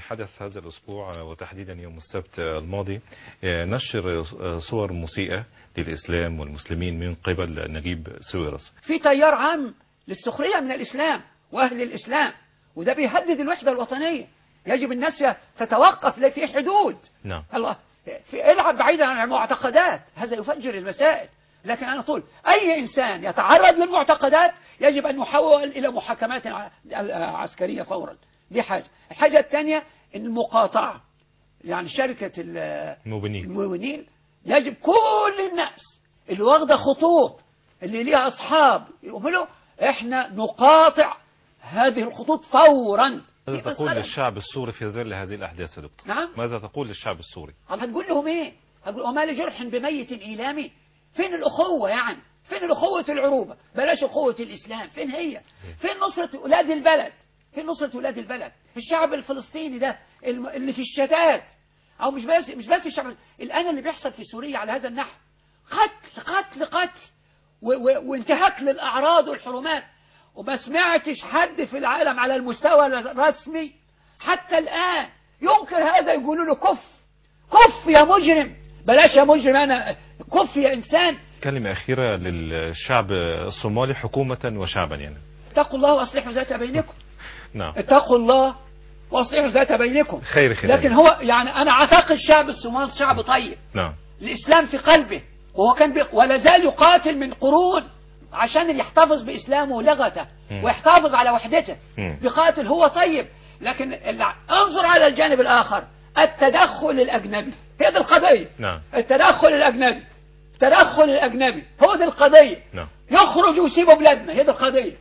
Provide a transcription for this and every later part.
حدث هذا الأسبوع وتحديدا يوم السبت الماضي نشر صور مسيئة للإسلام والمسلمين من قبل نجيب سويرس في تيار عام للسخرية من الإسلام وأهل الإسلام وده بيهدد الوحدة الوطنية يجب الناس تتوقف في حدود نعم الله في العب بعيدا عن المعتقدات هذا يفجر المسائل لكن أنا أقول أي إنسان يتعرض للمعتقدات يجب أن يحول إلى محاكمات ع- عسكرية فورا دي حاجة الحاجة الثانية المقاطعة يعني شركة ال- مبنين المؤمنين يجب كل الناس اللي واخده خطوط اللي ليها أصحاب يقولوا إحنا نقاطع هذه الخطوط فورا ماذا دي تقول مسألة. للشعب السوري في ظل هذه الأحداث يا دكتور نعم ماذا تقول للشعب السوري طب هتقول لهم ايه هتقول وما لجرح بميت إيلامي فين الأخوة يعني فين الأخوة العروبة بلاش أخوة الإسلام فين هي فين نصرة أولاد البلد فين نصرة أولاد البلد الشعب الفلسطيني ده الم- اللي في الشتات أو مش بس مش بس الشعب الآن اللي بيحصل في سوريا على هذا النحو قتل قتل قتل و- و- وانتهاك للأعراض والحرمات وما سمعتش حد في العالم على المستوى الرسمي حتى الآن ينكر هذا يقولوا له كف كف يا مجرم بلاش يا مجرم أنا كف يا إنسان كلمة أخيرة للشعب الصومالي حكومة وشعبا يعني اتقوا الله وأصلحوا ذات بينكم نعم اتقوا الله وأصلحوا ذات بينكم خير خير لكن هو يعني أنا أعتقد شعب الصومال شعب طيب نعم الإسلام في قلبه وهو كان بي... ولا زال يقاتل من قرون عشان يحتفظ بإسلامه ولغته مم. ويحتفظ على وحدته مم. بيقاتل هو طيب لكن ال- انظر على الجانب الآخر التدخل الأجنبي هي دي القضية نعم التدخل الأجنبي التدخل الأجنبي هو دي القضية نعم يخرج ويسيبوا بلادنا هي دي القضية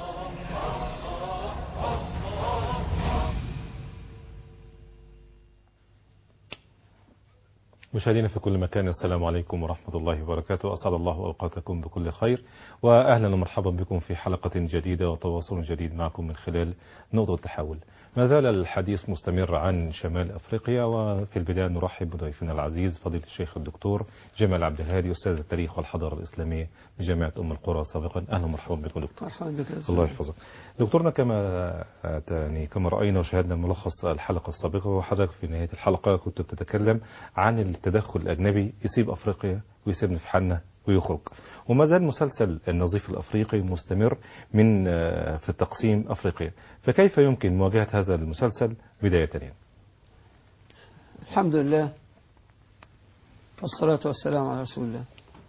مشاهدينا في كل مكان السلام عليكم ورحمة الله وبركاته أسعد الله أوقاتكم بكل خير وأهلا ومرحبا بكم في حلقة جديدة وتواصل جديد معكم من خلال نقطة التحول ما زال الحديث مستمر عن شمال أفريقيا وفي البداية نرحب بضيفنا العزيز فضيلة الشيخ الدكتور جمال عبد الهادي أستاذ التاريخ والحضارة الإسلامية بجامعة أم القرى سابقا أهلا ومرحبا بكم دكتور مرحبا بك الله يحفظك دكتورنا كما يعني كما رأينا وشاهدنا ملخص الحلقة السابقة وحضرتك في نهاية الحلقة كنت بتتكلم عن التدخل الأجنبي يسيب أفريقيا ويسيبنا في حالنا ويخرج وما زال مسلسل النظيف الأفريقي مستمر من آه، في التقسيم أفريقيا فكيف يمكن مواجهة هذا المسلسل بداية يعني الحمد لله والصلاة والسلام على رسول الله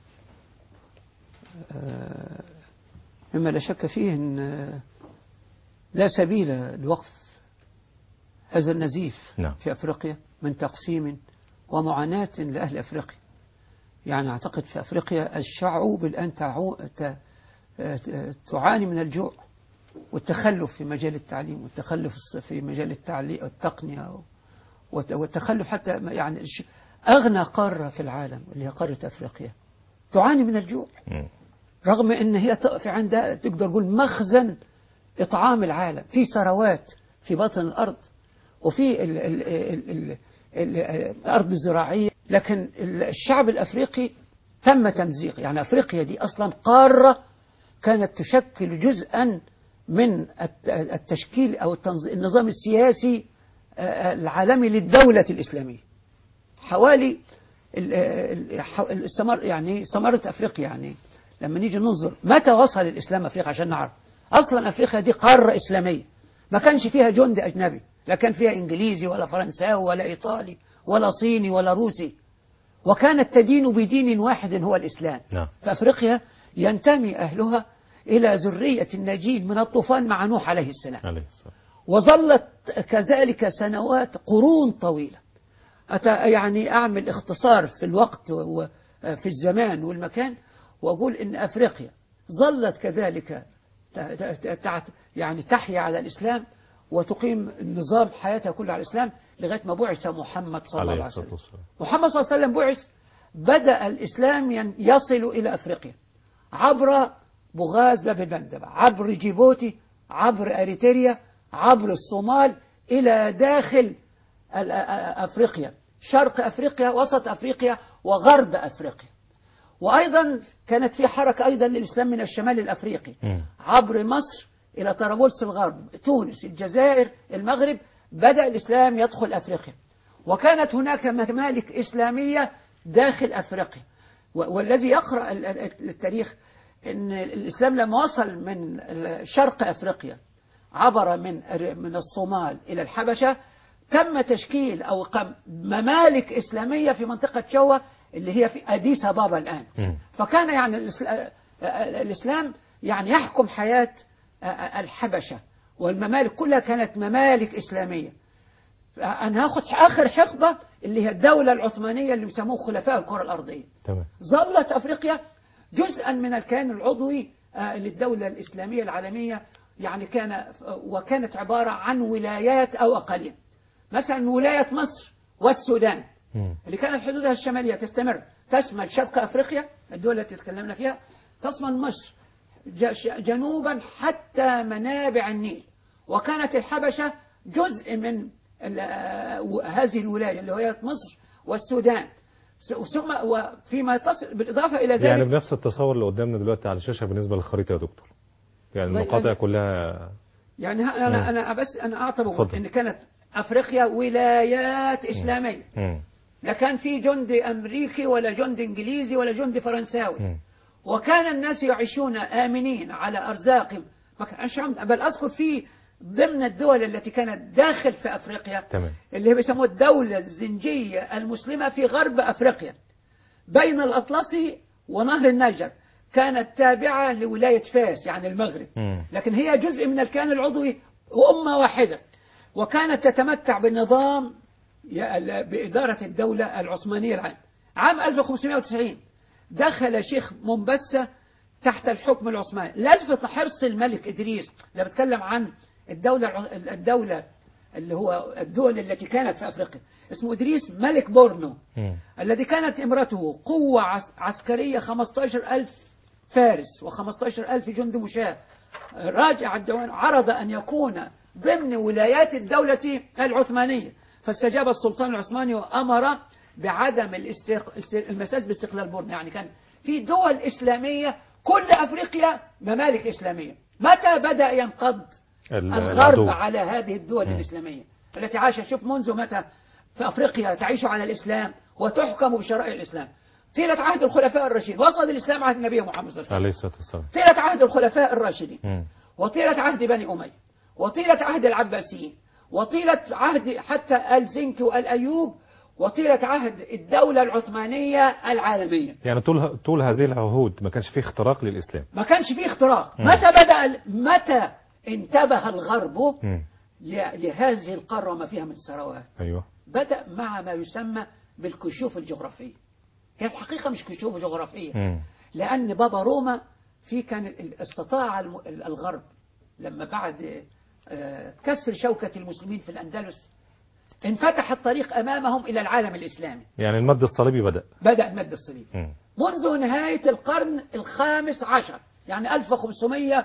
آه، مما لا شك فيه أن آه، لا سبيل لوقف هذا النزيف نعم. في أفريقيا من تقسيم ومعاناة لأهل أفريقيا يعني أعتقد في أفريقيا الشعوب الآن تعو... ت... آه، تعاني من الجوع والتخلف في مجال التعليم والتخلف في مجال التعليم التقنية وت- والتخلف حتى ما- يعني الش- أغنى قارة في العالم اللي هي قارة أفريقيا تعاني من الجوع مم. رغم أن هي تقف عندها تقدر تقول مخزن إطعام العالم في ثروات في باطن الأرض وفي ال ال ال ال ال الأرض الزراعية لكن ال- الشعب الأفريقي تم تمزيق يعني أفريقيا دي أصلا قارة كانت تشكل جزءا من الت- التشكيل أو التنظ- النظام السياسي آه، العالمي للدولة الإسلامية حوالي ال- ال- ح- السمر يعني ثمرة أفريقيا يعني لما نيجي ننظر متى وصل الإسلام أفريقيا عشان نعرف أصلا أفريقيا دي قارة إسلامية ما كانش فيها جند أجنبي لا كان فيها إنجليزي ولا فرنساوي ولا إيطالي ولا صيني ولا روسي وكانت تدين بدين واحد هو الإسلام نعم فأفريقيا ينتمي أهلها إلى ذرية النجين من الطوفان مع نوح عليه السلام عليه السلام وظلت كذلك سنوات قرون طويلة أت- يعني أعمل اختصار في الوقت وفي الزمان والمكان وأقول إن أفريقيا ظلت كذلك ت- ت- ت- يعني تحيا على الإسلام وتقيم النظام حياتها كلها على الإسلام لغاية ما بعث محمد صلى الله عليه عليه الصلاة وسلم والسلام محمد صلى الله عليه وسلم بعث بدأ الإسلام ين- يصل إلى أفريقيا عبر بوغاز باب المندب عبر جيبوتي عبر أريتريا عبر الصومال إلى داخل ال- أ- أ- أفريقيا شرق أفريقيا وسط أفريقيا وغرب أفريقيا وأيضا كانت في حركة أيضا للإسلام من الشمال الأفريقي مم. عبر مصر إلى طرابلس الغرب تونس الجزائر المغرب بدأ الإسلام يدخل أفريقيا وكانت هناك ممالك إسلامية داخل أفريقيا و- والذي يقرأ ال- ال- التاريخ أن الإسلام لما وصل من شرق أفريقيا عبر من من الصومال إلى الحبشة تم تشكيل أو قم ممالك إسلامية في منطقة شوى اللي هي في أديس أبابا الآن مم. فكان يعني الإسلا- الإسلام يعني يحكم حياة الحبشة والممالك كلها كانت ممالك إسلامية أنا هاخد آخر حقبة اللي هي الدولة العثمانية اللي بيسموه خلفاء الكرة الأرضية تمام ظلت أفريقيا جزءا من الكيان العضوي آه، للدولة الإسلامية العالمية يعني كان وكانت عبارة عن ولايات أو أقاليم مثلا ولاية مصر والسودان مم. اللي كانت حدودها الشمالية تستمر تشمل شرق أفريقيا الدول التي تكلمنا فيها تشمل مصر ج- ش- جنوبا حتى منابع النيل وكانت الحبشة جزء من ال- آه، و- هذه الولاية اللي هي مصر والسودان س- ثم وفيما يتصل بالإضافة إلى ذلك يعني بنفس التصور اللي قدامنا دلوقتي على الشاشة بالنسبة للخريطة يا دكتور يعني والله المقاطع يعني- كلها يعني ها- مم. أنا أنا بس أنا أعتبر اتفضل. إن كانت أفريقيا ولايات إسلامية مم. لا كان في جندي أمريكي ولا جندي إنجليزي ولا جندي فرنساوي مم. وكان الناس يعيشون آمنين على أرزاقهم ما كانش عم- بل أذكر في ضمن الدول التي كانت داخل في أفريقيا تمام اللي هي بيسموها الدولة الزنجية المسلمة في غرب أفريقيا بين الأطلسي ونهر النيجر كانت تابعة لولاية فاس يعني المغرب مم. لكن هي جزء من الكيان العضوي وأمة واحدة وكانت تتمتع بنظام ي- بإدارة الدولة العثمانية العام عام 1590 دخل شيخ مومباسا تحت الحكم العثماني لفت حرص الملك إدريس ده بتكلم عن الدولة الع- الدولة اللي هو الدول التي كانت في أفريقيا اسمه إدريس ملك بورنو مم. الذي كانت امرته قوة عس- عسكرية 15 ألف فارس و15 ألف جند مشاة راجع الديوان عرض أن يكون ضمن ولايات الدولة العثمانية فاستجاب السلطان العثماني وأمر بعدم الاستق... است- المساس باستقلال بورنو يعني كان في دول إسلامية كل أفريقيا ممالك إسلامية متى بدأ ينقض ال- الغرب العدو. على هذه الدول مم. الإسلامية التي عاش شوف منذ متى في أفريقيا تعيش على الإسلام وتحكم بشرائع الإسلام طيلة عهد الخلفاء الراشدين وصل الإسلام عهد النبي محمد صلى الله عليه عليه وسلم الصلاة والسلام طيلة عهد الخلفاء الراشدين مم. وطيلة عهد بني أمية وطيلة عهد العباسيين وطيلة عهد حتى الزنك والأيوب وطيلة عهد الدولة العثمانية العالمية يعني طول طول هذه العهود ما كانش فيه اختراق للإسلام ما كانش فيه اختراق مم. متى بدأ ال- متى انتبه الغرب مم. ل- لهذه القارة وما فيها من ثروات أيوه بدأ مع ما يسمى بالكشوف الجغرافية هي الحقيقة مش كشوف جغرافية مم. لأن بابا روما في كان ال- استطاع الم- ال- الغرب لما بعد آه، كسر شوكة المسلمين في الأندلس انفتح الطريق أمامهم إلى العالم الإسلامي يعني المد الصليبي بدأ بدأ المد الصليبي مم. منذ نهاية القرن الخامس عشر يعني 1500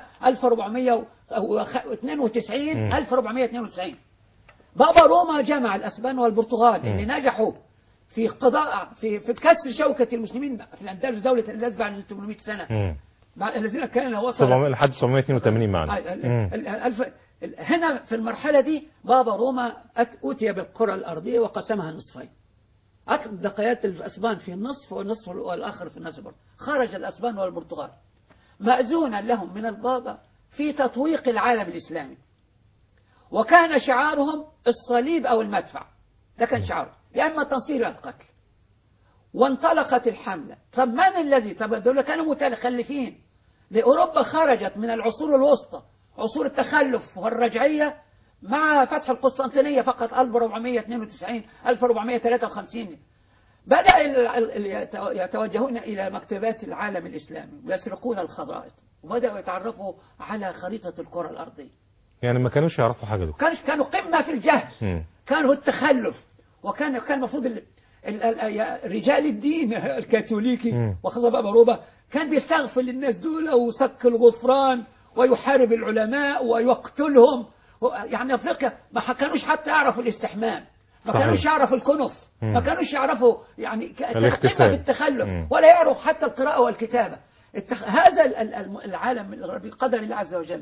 1492 مم. 1492 بابا روما جمع الأسبان والبرتغال اللي مم. نجحوا في قضاء في في كسر شوكة المسلمين في الأندلس دولة الأندلس بعد 800 سنة مم. مع الذين كان وصل 700 لحد 782 معنا ال- مم. ال- الألف ال- هنا في المرحلة دي بابا روما أت- أوتي بالكرة الأرضية وقسمها نصفين أخذ بقيات الأسبان في النصف والنصف الآخر في النصف الآخر. خرج الأسبان والبرتغال مأذونا لهم من البابا في تطويق العالم الإسلامي وكان شعارهم الصليب أو المدفع ده كان شعاره يا إما تنصير يا القتل وانطلقت الحملة طب من الذي طب دول كانوا متخلفين لأوروبا خرجت من العصور الوسطى عصور التخلف والرجعية مع فتح القسطنطينية فقط 1492 1453 بدأ ال- ال- ال- يتو- يتوجهون إلى مكتبات العالم الإسلامي ويسرقون الخرائط وبدأوا يتعرفوا على خريطة الكرة الأرضية يعني ما كانوش يعرفوا حاجة دول كانوا كانوا قمة في الجهل مم. كانوا التخلف وكان كان المفروض ال- ال- ال- رجال الدين الكاثوليكي مم. وخاصة بابا روبا كان بيستغفر للناس دول وسك الغفران ويحارب العلماء ويقتلهم و- يعني افريقيا ما ح- كانوش حتى يعرفوا الاستحمام ما صحيح. كانوش يعرفوا الكنف مم. ما كانوش يعرفوا يعني ك- كان الاغتسال. قمة بالتخلف مم. ولا يعرف حتى القراءة والكتابة التخ... هذا ال- ال- الم- العالم الغربي قدر الله عز وجل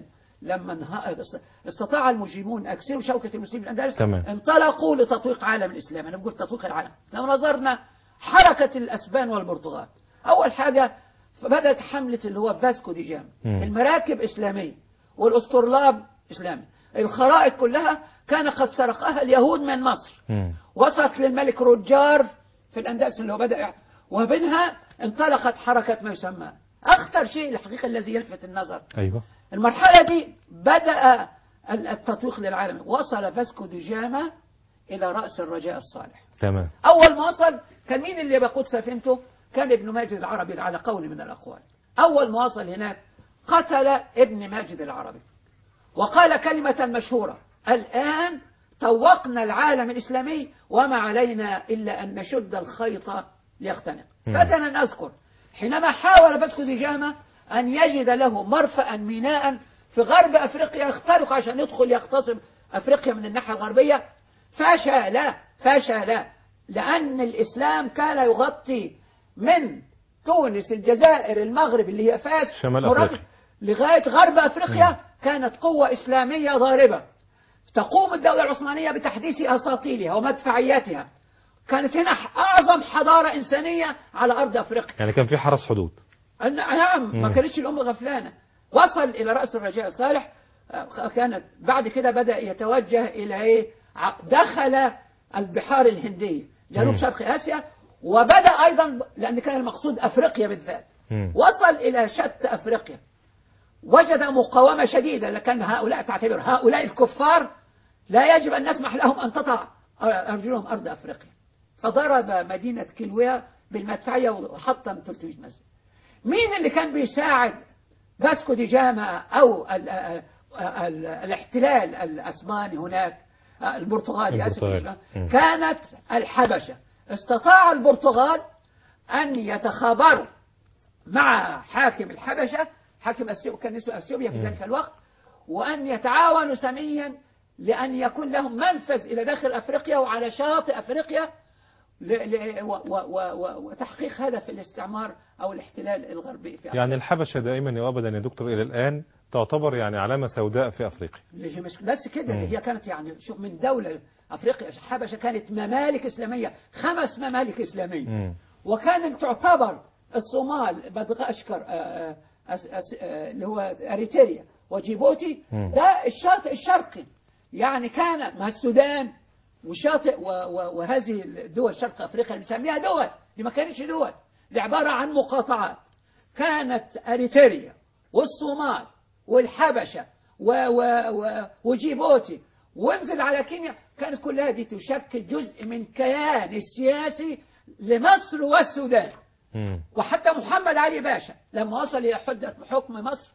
لما انها- استطاع المجرمون أكسروا شوكة المسلمين في الأندلس تمام. انطلقوا لتطويق عالم الإسلام أنا بقول تطويق العالم لو نظرنا حركة الأسبان والبرتغال أول حاجة بدأت حملة اللي هو فاسكو دي جاما مم. المراكب إسلامية والأسطرلاب إسلامي الخرائط كلها كان قد سرقها اليهود من مصر مم. وصلت للملك روجار في الأندلس اللي هو بدأ ومنها انطلقت حركة ما يسمى أخطر شيء الحقيقة الذي يلفت النظر أيوة المرحلة دي بدأ التطويق للعالم وصل فاسكو دي جاما إلى رأس الرجاء الصالح تمام أول ما وصل كان مين اللي بقود سفينته كان ابن ماجد العربي على قول من الأقوال أول ما وصل هناك قتل ابن ماجد العربي وقال كلمة مشهورة الآن طوقنا العالم الإسلامي وما علينا إلا أن نشد الخيط ليختنق مم. فأنا نذكر حينما حاول فاسكو دي جاما أن يجد له مرفأ ميناء في غرب أفريقيا يخترق عشان يدخل يغتصب أفريقيا من الناحية الغربية فشل فشل لأن الإسلام كان يغطي من تونس الجزائر المغرب اللي هي فاس شمال مرافق أفريقيا. لغاية غرب أفريقيا كانت قوة إسلامية ضاربة تقوم الدولة العثمانية بتحديث أساطيلها ومدفعياتها كانت هنا أعظم حضارة إنسانية على أرض أفريقيا يعني كان في حرس حدود أن- نعم ما مم. كانتش الأمة غفلانة وصل إلى رأس الرجاء الصالح آه، كانت بعد كده بدأ يتوجه إلى إيه ع- دخل البحار الهندية جنوب مم. شرق آسيا وبدأ أيضا لأن كان المقصود أفريقيا بالذات مم. وصل إلى شتى أفريقيا وجد مقاومة شديدة لكن هؤلاء تعتبر هؤلاء الكفار لا يجب أن نسمح لهم أن تطع أرجلهم أرض أفريقيا فضرب مدينة كيلويا بالمدفعية وحطم 300 مسجد مين اللي كان بيساعد فاسكو دي جاما أو ال ال ال الاحتلال الأسباني هناك البرتغالي آسف البرتغالي. مم. كانت الحبشة استطاع البرتغال أن يتخابروا مع حاكم الحبشة حاكم أثيوبيا كان اسمه أثيوبيا في ذلك الوقت وأن يتعاونوا سميا لأن يكون لهم منفذ إلى داخل أفريقيا وعلى شاطئ أفريقيا ل- ل- و- و- و- و- وتحقيق هدف الاستعمار أو الاحتلال الغربي في أفريقيا يعني الحبشة دائما وابدا يا دكتور إلى الآن تعتبر يعني علامة سوداء في أفريقيا اللي هي مش بس كده مم. هي كانت يعني شوف من دولة أفريقيا الحبشة كانت ممالك إسلامية خمس ممالك إسلامية مم. وكانت تعتبر الصومال مدغشقر آه، آه، أس- أس- آه، اللي هو اريتريا وجيبوتي مم. ده الشاطئ الشرقي يعني كان مع السودان وشاطئ و- و- وهذه الدول شرق افريقيا اللي بنسميها دول دي ما كانتش دول دي عباره عن مقاطعات كانت اريتريا والصومال والحبشه و و و وجيبوتي وانزل على كينيا كانت كلها دي تشكل جزء من كيان السياسي لمصر والسودان مم. وحتى محمد علي باشا لما وصل إلى حدة حكم مصر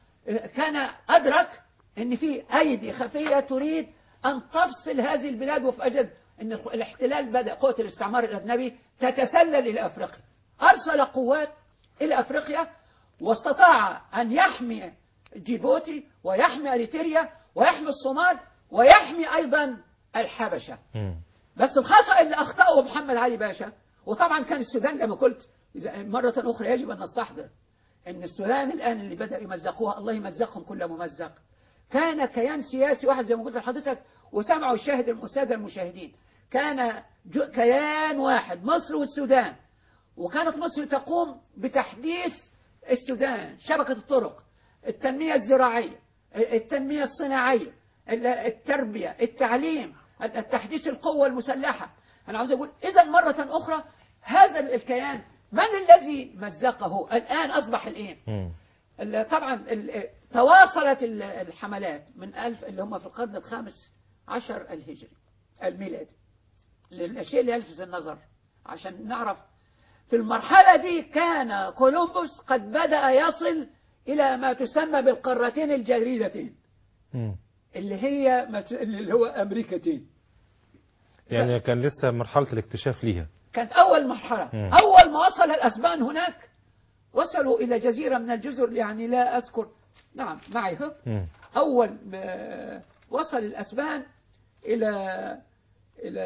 كان أدرك أن في أيدي خفية تريد أن تفصل هذه البلاد وفأجد أن الاحتلال بدأ قوة الاستعمار الأجنبي تتسلل إلى أفريقيا أرسل قوات إلى أفريقيا واستطاع أن يحمي جيبوتي ويحمي أريتريا ويحمي الصومال ويحمي أيضا الحبشة مم. بس الخطأ اللي أخطأه محمد علي باشا وطبعا كان السودان زي ما قلت إذا- مرة أخرى يجب أن نستحضر أن السودان الآن اللي بدأ يمزقوها الله يمزقهم كل ممزق كان كيان سياسي واحد زي ما قلت لحضرتك وسمعوا الشاهد السادة المشاهدين كان جو- كيان واحد مصر والسودان وكانت مصر تقوم بتحديث السودان شبكة الطرق التنمية الزراعية التنمية الصناعية التربية التعليم التحديث القوة المسلحة أنا عاوز أقول إذا مرة أخرى هذا الكيان من الذي مزقه الآن أصبح الإيه مم. ال- طبعا ال- تواصلت ال- الحملات من ألف اللي هم في القرن الخامس عشر الهجري الميلادي الشيء اللي يلفت النظر عشان نعرف في المرحلة دي كان كولومبوس قد بدأ يصل إلى ما تسمى بالقارتين الجديدتين مم. اللي هي ما ت- اللي هو أمريكتين يعني كان لسه مرحلة الاكتشاف ليها كانت أول مرحلة مم. أول ما وصل الأسبان هناك وصلوا إلى جزيرة من الجزر يعني لا أذكر نعم معي هو مم. أول ما وصل الأسبان إلى إلى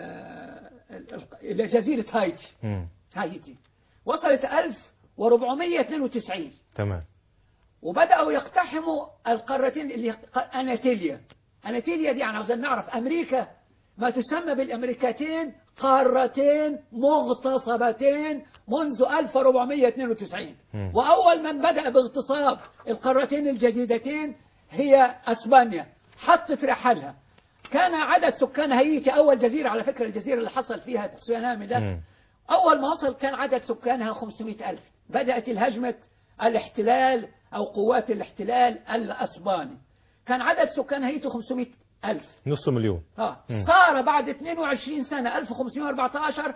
إلى جزيرة هايتي مم. هايتي وصلت 1492 تمام وبدأوا يقتحموا القارتين اللي هي أناتيليا أناتيليا دي يعني عاوزين نعرف أمريكا ما تسمى بالأمريكتين قارتين مغتصبتين منذ 1492 مم. وأول من بدأ باغتصاب القارتين الجديدتين هي أسبانيا حطت رحالها كان عدد سكان هايتي أول جزيرة على فكرة الجزيرة اللي حصل فيها التسونامي ده مم. أول ما وصل كان عدد سكانها 500 ألف بدأت الهجمة الاحتلال أو قوات الاحتلال الأسباني كان عدد سكان هايتي 500 ألف نص مليون آه. مم. صار بعد 22 سنة 1514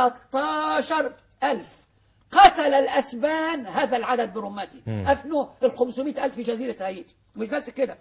13 ألف قتل الأسبان هذا العدد برمته مم. أفنوا ال 500 ألف في جزيرة هايتي مش بس كده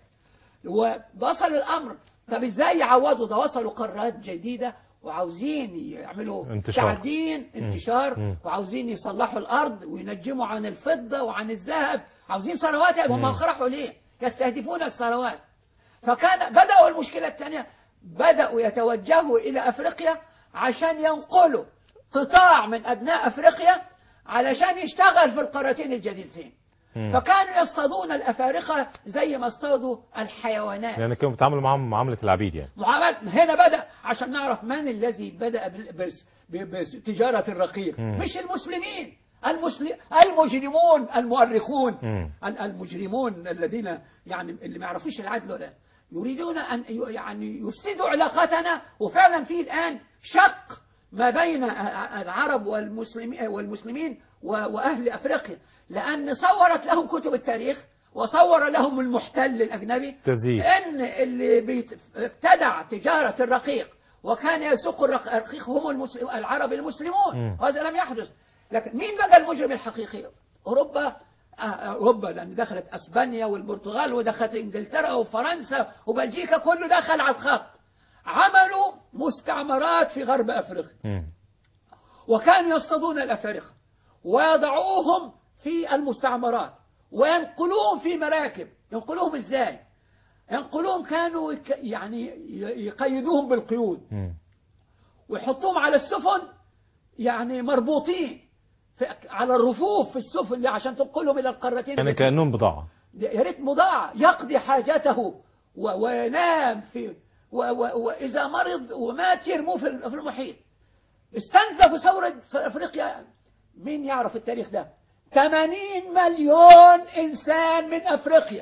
ووصل الأمر طب إزاي يعوضوا ده وصلوا قارات جديدة وعاوزين يعملوا انتشار. تعدين انتشار مم. وعاوزين يصلحوا الأرض وينجموا عن الفضة وعن الذهب عاوزين ثروات هم مم. خرحوا ليه يستهدفون الثروات فكان بدأوا المشكلة الثانية بدأوا يتوجهوا إلى أفريقيا عشان ينقلوا قطاع من أبناء أفريقيا علشان يشتغل في القارتين الجديدتين مم. فكانوا يصطادون الأفارقة زي ما اصطادوا الحيوانات يعني كانوا بيتعاملوا معاهم معاملة العبيد يعني معاملة هنا بدأ عشان نعرف من الذي بدأ بال- بس- ب- بتجارة الرقيق مم. مش المسلمين المسلم المجرمون المؤرخون مم. ال- المجرمون الذين يعني اللي ما يعرفوش العدل ولا يريدون أن ي- يعني يفسدوا علاقتنا وفعلا في الآن شق ما بين العرب والمسلمين والمسلمين و- وأهل أفريقيا لأن صورت لهم كتب التاريخ وصور لهم المحتل الأجنبي تزييف ان اللي بيت- ابتدع تجارة الرقيق وكان يسوق الرق- الرقيق هم المسلم العرب المسلمون مم. وهذا لم يحدث لكن مين بقى المجرم الحقيقي أوروبا آه، أوروبا لأن دخلت أسبانيا والبرتغال ودخلت إنجلترا وفرنسا وبلجيكا كله دخل على الخط عملوا مستعمرات في غرب أفريقيا مم. وكانوا يصطادون الأفارقة ويضعوهم في المستعمرات وينقلوهم في مراكب ينقلوهم ازاي ينقلوهم كانوا يك- يعني ي- يقيدوهم بالقيود مم. ويحطوهم على السفن يعني مربوطين في على الرفوف في السفن دي عشان تنقلهم الى القارتين يعني التي- كأنهم بضاعة يا ريت مضاعة يقضي حاجته و- وينام في و- و- وإذا مرض ومات يرموه في ال- في المحيط استنزفوا ثورة في أفريقيا مين يعرف التاريخ ده 80 مليون إنسان من أفريقيا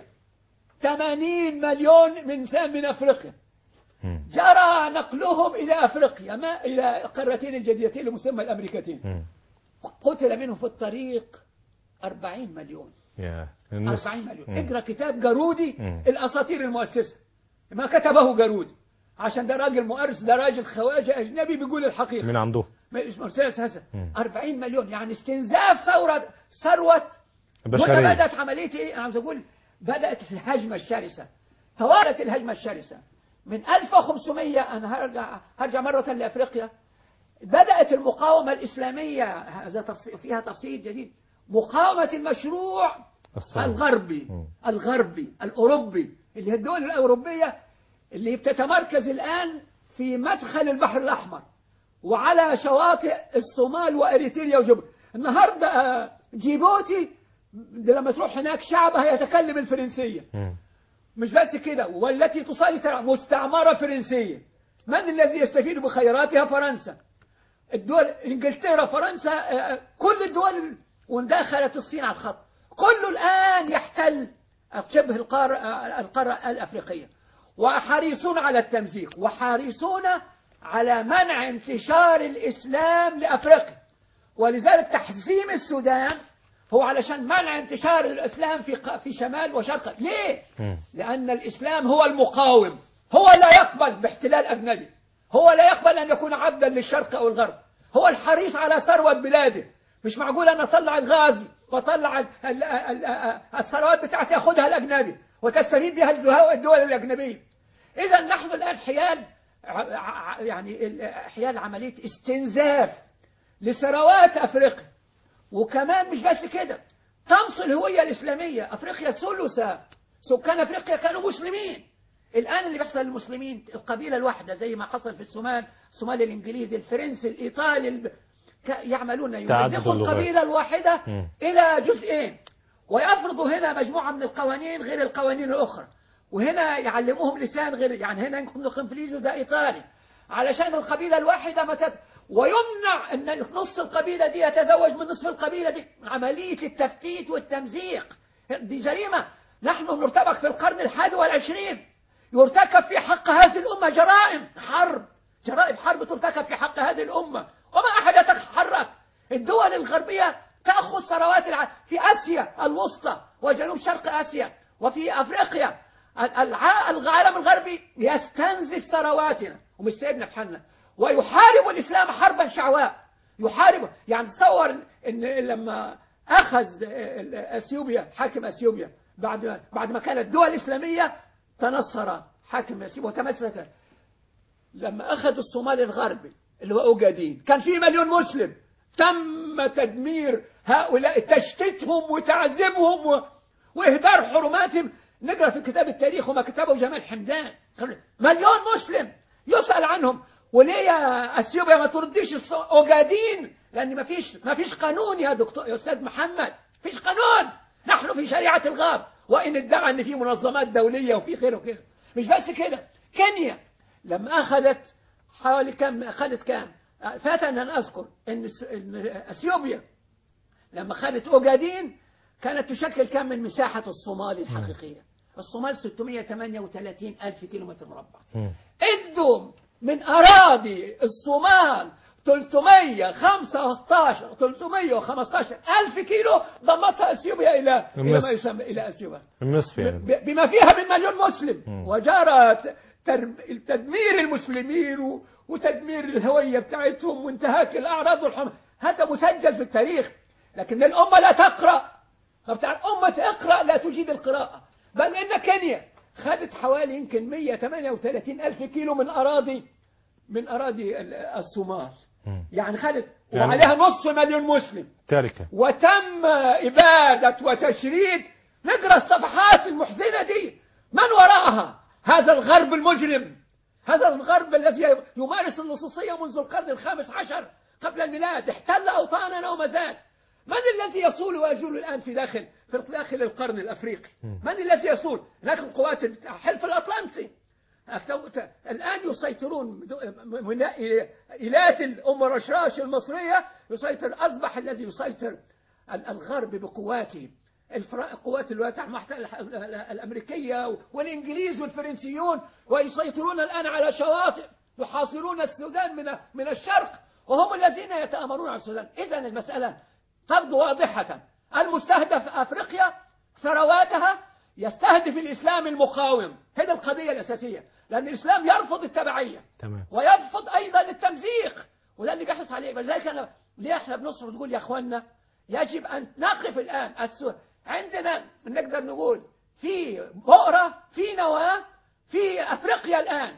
80 مليون من إنسان من أفريقيا مم. جرى نقلهم إلى أفريقيا ما إلى القارتين الجديدتين المسمى الأمريكتين مم. قتل منهم في الطريق 40 مليون يا النص 40 مليون مم. اقرا كتاب جارودي مم. الاساطير المؤسسه ما كتبه جارودي عشان ده راجل مؤرس ده راجل خواجه اجنبي بيقول الحقيقه من عنده ما اسمه مرسيس هسه مم. 40 مليون يعني استنزاف ثوره ثروه بشرية بدات عمليه ايه انا عاوز اقول بدات الهجمه الشرسه توالت الهجمه الشرسه من 1500 انا هرجع هرجع مره لافريقيا بدات المقاومه الاسلاميه هذا تفصيل فيها تفصيل جديد مقاومه المشروع الصلاة. الغربي مم. الغربي الأوروبي اللي هي الدول الأوروبية اللي بتتمركز الآن في مدخل البحر الأحمر وعلى شواطئ الصومال وأريتريا وجيبوتي النهاردة آه، جيبوتي لما تروح هناك شعبها يتكلم الفرنسية مم. مش بس كده والتي تسيطر مستعمرة فرنسية من الذي يستفيد بخيراتها فرنسا الدول انجلترا فرنسا آه، كل الدول وندخلت الصين على الخط كله الآن يحتل شبه القارة, آه، القارة الأفريقية وحريصون على التمزيق وحريصون على منع انتشار الإسلام لأفريقيا ولذلك تحزيم السودان هو علشان منع انتشار الإسلام في ق- في شمال وشرق ليه؟ مم. لأن الإسلام هو المقاوم هو لا يقبل باحتلال أجنبي هو لا يقبل أن يكون عبدا للشرق أو الغرب هو الحريص على ثروة بلاده مش معقول أن أطلع الغاز وأطلع ال- ال- ال- الثروات بتاعتي ياخدها الأجنبي وتستفيد بها الدول- الدول الأجنبية إذا نحن الآن حيال ع- ع- يعني ال- حيال عملية استنزاف لثروات أفريقيا وكمان مش بس كده طمس الهوية الإسلامية أفريقيا ثلث سكان أفريقيا كانوا مسلمين الآن اللي بيحصل للمسلمين القبيلة الواحدة زي ما حصل في الصومال الصومال الإنجليزي الفرنسي الإيطالي الب... ك- يعملون تعدد يمزقوا اللغات. القبيلة الواحدة مم. إلى جزئين ويفرضوا هنا مجموعة من القوانين غير القوانين الأخرى وهنا يعلموهم لسان غير يعني هنا يمكن انجليزي وده إيطالي علشان القبيلة الواحدة ما تت... ويمنع ان نص القبيلة دي يتزوج من نصف القبيلة دي عملية التفتيت والتمزيق دي جريمة نحن نرتبك في القرن الحادي والعشرين يرتكب في حق هذه الأمة جرائم حرب جرائم حرب ترتكب في حق هذه الأمة وما أحد يتحرك الدول الغربية تأخذ ثروات الع... في آسيا الوسطى وجنوب شرق آسيا وفي أفريقيا الع- العالم الغربي يستنزف ثرواتنا ومش سايبنا في حالنا ويحارب الإسلام حربا شعواء يحارب يعني تصور ان لما أخذ أثيوبيا حاكم أثيوبيا بعد ما بعد ما كانت دول إسلامية تنصر حاكم أثيوبيا وتمسك لما أخذوا الصومال الغربي اللي هو أوجادين كان فيه مليون مسلم تم تدمير هؤلاء تشتيتهم وتعذيبهم و... وإهدار حرماتهم نقرأ في كتاب التاريخ وما كتبه جمال حمدان مليون مسلم يسأل عنهم وليه يا اثيوبيا ما ترديش الص- اوجادين لان ما فيش ما فيش قانون يا دكتور يا استاذ محمد فيش قانون نحن في شريعه الغاب وان ادعى ان في منظمات دوليه وفي خير وكده مش بس كده كينيا لما اخذت حوالي كم اخذت كام فات ان أنا اذكر ان الس- إن اثيوبيا لما اخذت اوجادين كانت تشكل كم من مساحه الصومال الحقيقيه الصومال 638 ألف كيلومتر مربع مم. ادوا من أراضي الصومال 315 315 ألف كيلو ضمتها أثيوبيا إلى إلى ما مصر. يسمى إلى أثيوبيا النصف يعني ب- بما فيها من مليون مسلم مم. وجرى ت- تر- تدمير المسلمين و- وتدمير الهوية بتاعتهم وانتهاك الأعراض والحم هذا مسجل في التاريخ لكن الأمة لا تقرأ فبتاع أمة اقرأ لا تجيد القراءة بل إن كينيا خدت حوالي يمكن 138 ألف كيلو من أراضي من أراضي ال- الصومال مم. يعني خدت يعني- وعليها نصف مليون مسلم تاركة وتم إبادة وتشريد نقرأ الصفحات المحزنة دي من وراءها هذا الغرب المجرم هذا الغرب الذي يمارس اللصوصية منذ القرن الخامس عشر قبل الميلاد احتل أوطاننا وما زال من الذي يصول ويجول الآن في داخل في داخل القرن الأفريقي من الذي يصول هناك القوات الحلف الأطلنطي أكتب- الآن يسيطرون من إيلات الأم رشراش المصرية يسيطر أصبح الذي يسيطر ال- الغرب بقواته الفرا- القوات الولايات المحتلة الأمريكية والإنجليز والفرنسيون ويسيطرون الآن على شواطئ يحاصرون السودان من من الشرق وهم الذين يتآمرون على السودان إذا المسألة تبدو واضحة المستهدف أفريقيا ثرواتها يستهدف الإسلام المقاوم هذه القضية الأساسية لأن الإسلام يرفض التبعية تمام ويرفض أيضا التمزيق وده اللي بيحرص عليه ولذلك أنا ليه احنا بنصر نقول يا أخوانا يجب أن نقف الآن السو... عندنا نقدر نقول في بؤرة في نواة في أفريقيا الآن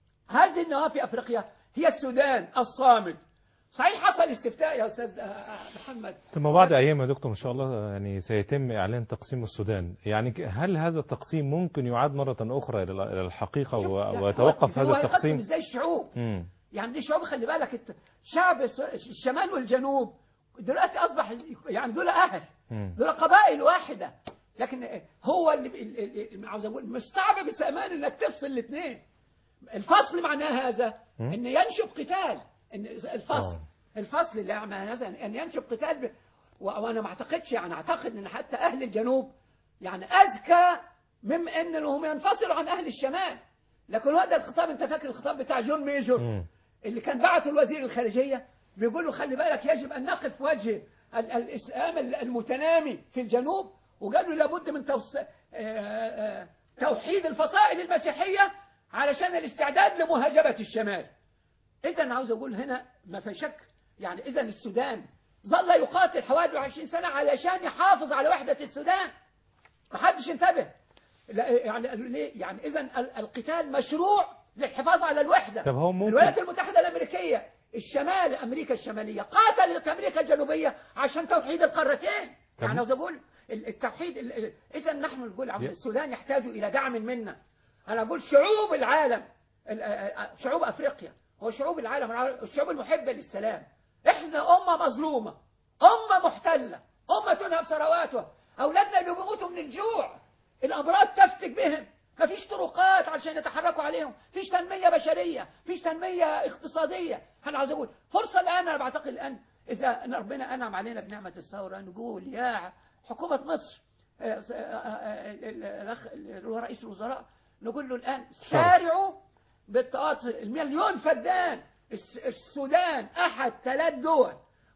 هذه النواة في أفريقيا هي السودان الصامد صحيح حصل استفتاء يا أستاذ آه، آه، محمد ثم بعد أيام يا دكتور إن شاء الله يعني سيتم إعلان تقسيم السودان يعني ك- هل هذا التقسيم ممكن يعاد مرة أخرى إلى إلى الحقيقة شوف، و- لا، ويتوقف هو- هو هذا هيقسم التقسيم ازاي الشعوب مم. يعني دي شعوب خلي بالك الت- شعب الس- الشمال والجنوب دلوقتي اصبح يعني دول اهل مم. دول قبائل واحده لكن هو اللي ال- ال- ال- عاوز اقول مستعب بسامان انك تفصل الاثنين الفصل معناه هذا مم. ان ينشب قتال ان الفصل آه. الفصل اللي معناه هذا ان ينشب قتال ب... و- وانا ما اعتقدش يعني اعتقد ان حتى اهل الجنوب يعني اذكى مما انهم ينفصلوا عن اهل الشمال لكن هذا الخطاب انت فاكر الخطاب بتاع جون ميجور مم. اللي كان بعته الوزير الخارجية بيقول له خلي بالك يجب أن نقف وجه ال- الإسلام المتنامي في الجنوب وقال له لابد من توس... آه، آه، توحيد الفصائل المسيحية علشان الاستعداد لمهاجمة الشمال إذا عاوز أقول هنا ما في شك يعني إذا السودان ظل يقاتل حوالي 20 سنة علشان يحافظ على وحدة السودان ما حدش انتبه لا يعني ليه؟ يعني إذا ال- القتال مشروع للحفاظ على الوحدة طب هو ممكن- الولايات المتحدة الأمريكية الشمال أمريكا الشمالية قاتلت أمريكا الجنوبية عشان توحيد القارتين طب- يعني عاوز أقول ال- التوحيد ال- ال- إذا نحن نقول عاوز ي- السودان يحتاج إلى دعم منا أنا أقول شعوب العالم ال- آ- آ- شعوب أفريقيا وشعوب العالم الشعوب المحبة للسلام إحنا أمة مظلومة أمة محتلة أمة تنهب ثرواتها أولادنا اللي بيموتوا من الجوع الأمراض تفتك بهم مفيش طرقات عشان يتحركوا عليهم مفيش تنمية بشرية مفيش تنمية اقتصادية أنا عاوز أقول فرصة الآن أنا بعتقد الآن إذا أن ربنا أنعم علينا بنعمة الثورة نقول يا حكومة مصر آه، آه، آه، الأخ اللي هو رئيس الوزراء نقول له الآن سارعوا بالتواصل المليون فدان الس- السودان أحد ثلاث دول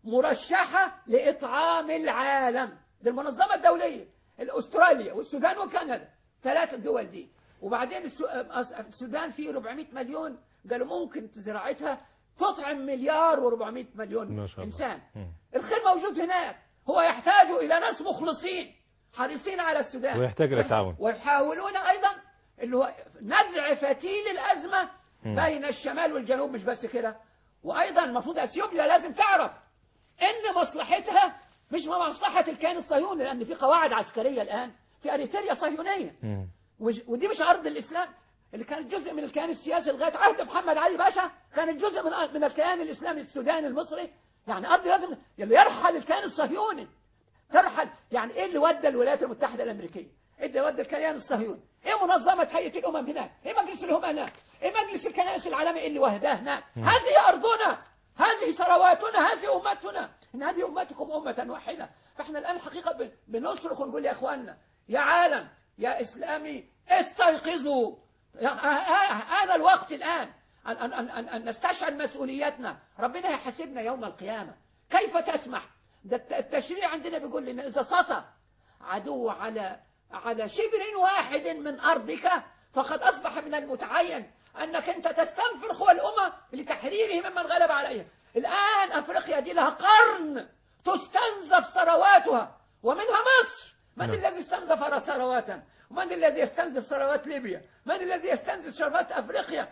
مرشحة لإطعام العالم دي المنظمة الدولية أستراليا والسودان وكندا ثلاث الدول دي وبعدين السو- أس- السودان فيه 400 مليون قالوا ممكن زراعتها تطعم مليار و400 مليون ما شاء الله. إنسان مم. الخير موجود هناك هو يحتاج إلى ناس مخلصين حريصين على السودان ويحتاج إلى تعاون. ويحاولون أيضا اللي هو نزع فتيل الأزمة مم. بين الشمال والجنوب مش بس كده وأيضا المفروض أثيوبيا لازم تعرف إن مصلحتها مش مصلحة الكيان الصهيوني لأن في قواعد عسكرية الآن في أريتريا صهيونية مم. وج- ودي مش أرض الإسلام اللي كانت جزء من الكيان السياسي لغاية عهد محمد علي باشا كانت جزء من من الكيان الإسلامي السوداني المصري يعني أرض لازم اللي يرحل الكيان الصهيوني ترحل يعني إيه اللي ودى الولايات المتحدة الأمريكية إيه اللي ودى الكيان الصهيوني إيه منظمة هيئة الأمم هناك إيه مجلس الأمم هناك إيه مجلس الكنائس العالمي اللي وهداه هناك هذه أرضنا هذه ثرواتنا هذه أمتنا إن هذه أمتكم أمة واحدة فإحنا الآن حقيقة بن- بنصرخ ونقول يا إخواننا يا عالم يا إسلامي استيقظوا يا- آ- آ- آن الوقت الآن أن, أن, أن, أن, أن نستشعر مسؤوليتنا ربنا يحاسبنا يوم القيامة كيف تسمح ده الت- التشريع عندنا بيقول لنا إذا سطى عدو على على شبر واحد من أرضك فقد أصبح من المتعين أنك أنت تستنفر قوى الأمة لتحريره ممن غلب عليها الآن أفريقيا دي لها قرن تستنزف ثرواتها ومنها مصر من نعم. الذي استنزف ثرواتها ومن الذي يستنزف ثروات ليبيا من الذي يستنزف ثروات أفريقيا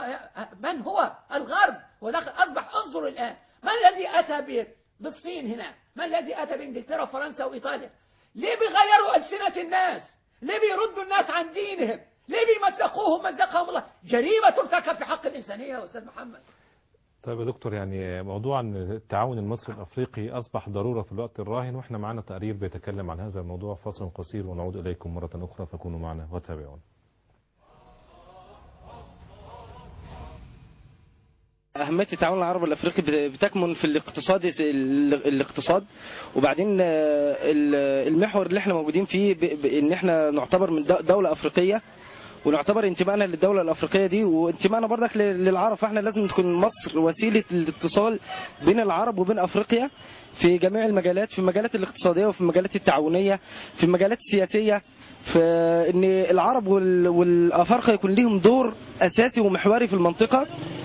ومن هو الغرب ودخل أصبح انظر الآن من الذي أتى ب- بالصين هنا من الذي أتى بإنجلترا وفرنسا وإيطاليا ليه بيغيروا ألسنة الناس ليه بيردوا الناس عن دينهم ليه بيمزقوهم مزقهم الله جريمة ترتكب في حق الإنسانية يا أستاذ محمد طيب يا دكتور يعني موضوع ان التعاون المصري الافريقي اصبح ضروره في الوقت الراهن واحنا معنا تقرير بيتكلم عن هذا الموضوع فاصل قصير ونعود اليكم مره اخرى فكونوا معنا وتابعونا. أهمية التعاون العربي الأفريقي بت- بتكمن في الاقتصاد ال- الاقتصاد وبعدين آه، ال- المحور اللي احنا موجودين فيه ب- ب- إن احنا نعتبر من دو- دولة أفريقية ونعتبر انتمائنا للدولة الأفريقية دي وانتمائنا برضك ل- للعرب فاحنا لازم تكون مصر وسيلة الاتصال بين العرب وبين أفريقيا في جميع المجالات في المجالات الاقتصادية وفي المجالات التعاونية في المجالات السياسية في ان العرب وال- والافارقه يكون ليهم دور اساسي ومحوري في المنطقه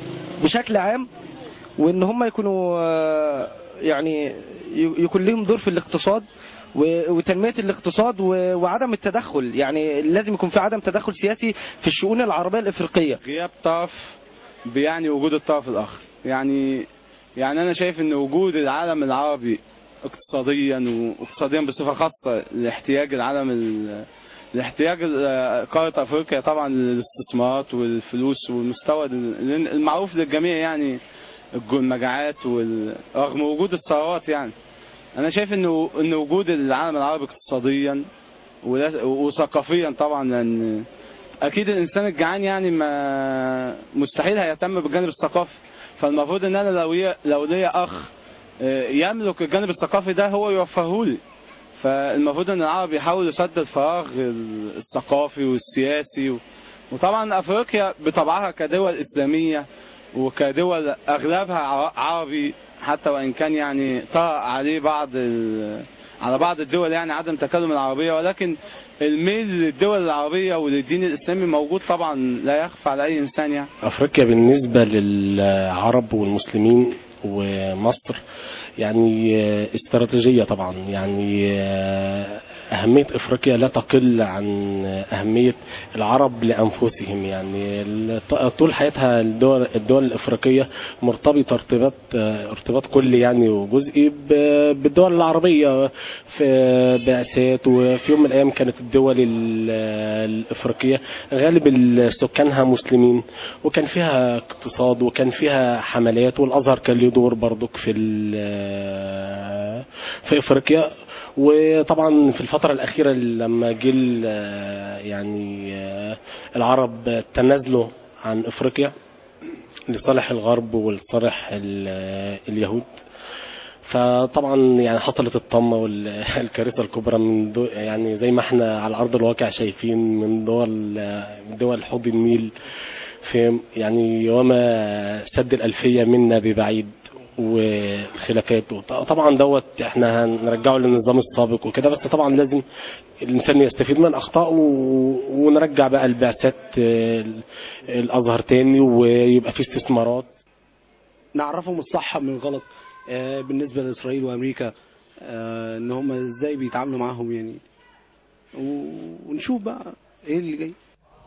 بشكل عام وان هم يكونوا آه، يعني ي- يكون لهم دور في الاقتصاد و- وتنمية الاقتصاد و- وعدم التدخل يعني لازم يكون في عدم تدخل سياسي في الشؤون العربية الإفريقية غياب طرف بيعني وجود الطرف الاخر يعني يعني انا شايف ان وجود العالم العربي اقتصاديا واقتصاديا بصفه خاصه لاحتياج العالم ال- لاحتياج ال- قاره افريقيا طبعا للاستثمارات والفلوس والمستوى ال- المعروف للجميع يعني الج- المجاعات وال- رغم وجود الثروات يعني انا شايف انه ان وجود العالم العربي اقتصاديا ولا- وثقافيا طبعا لان اكيد الانسان الجعان يعني ما مستحيل هيهتم بالجانب الثقافي فالمفروض ان انا لو ي- لو ليا اخ آه، يملك الجانب الثقافي ده هو يوفره لي فالمفروض ان العرب يحاول يسد الفراغ ال- الثقافي والسياسي و... وطبعا افريقيا بطبعها كدول اسلاميه وكدول اغلبها ع- عربي حتى وان كان يعني طرأ عليه بعض ال... على بعض الدول يعني عدم تكلم العربيه ولكن الميل للدول العربية وللدين الإسلامي موجود طبعا لا يخفى على أي إنسان يعني افريقيا بالنسبه للعرب والمسلمين ومصر يعني آه، استراتيجيه طبعا يعني آه، اهميه افريقيا لا تقل عن اهميه العرب لانفسهم يعني ال- طول حياتها الدول الدول الافريقيه مرتبطه ارتباط آه، ارتباط كلي يعني وجزئي ب- بالدول العربيه في بعثات وفي يوم من الايام كانت الدول ال- الافريقيه غالب ال- سكانها مسلمين وكان فيها اقتصاد وكان فيها حملات والازهر كان له دور برضك في ال- في افريقيا وطبعا في الفترة الأخيرة لما جه ال- يعني آه، العرب تنازلوا عن أفريقيا لصالح الغرب ولصالح ال- اليهود فطبعا يعني حصلت الطمة والكارثة الكبرى من دو يعني زي ما احنا على أرض الواقع شايفين من دول من دول حوض النيل في يعني وما سد الألفية منا ببعيد والخلافات طبعا دوت احنا هنرجعه للنظام السابق وكده بس طبعا لازم الانسان يستفيد من اخطائه و- ونرجع بقى البعثات آه، الازهر تاني ويبقى في استثمارات نعرفهم الصح من الغلط آه، بالنسبة لإسرائيل وأمريكا آه، إن هم إزاي بيتعاملوا معاهم يعني و- ونشوف بقى إيه اللي جاي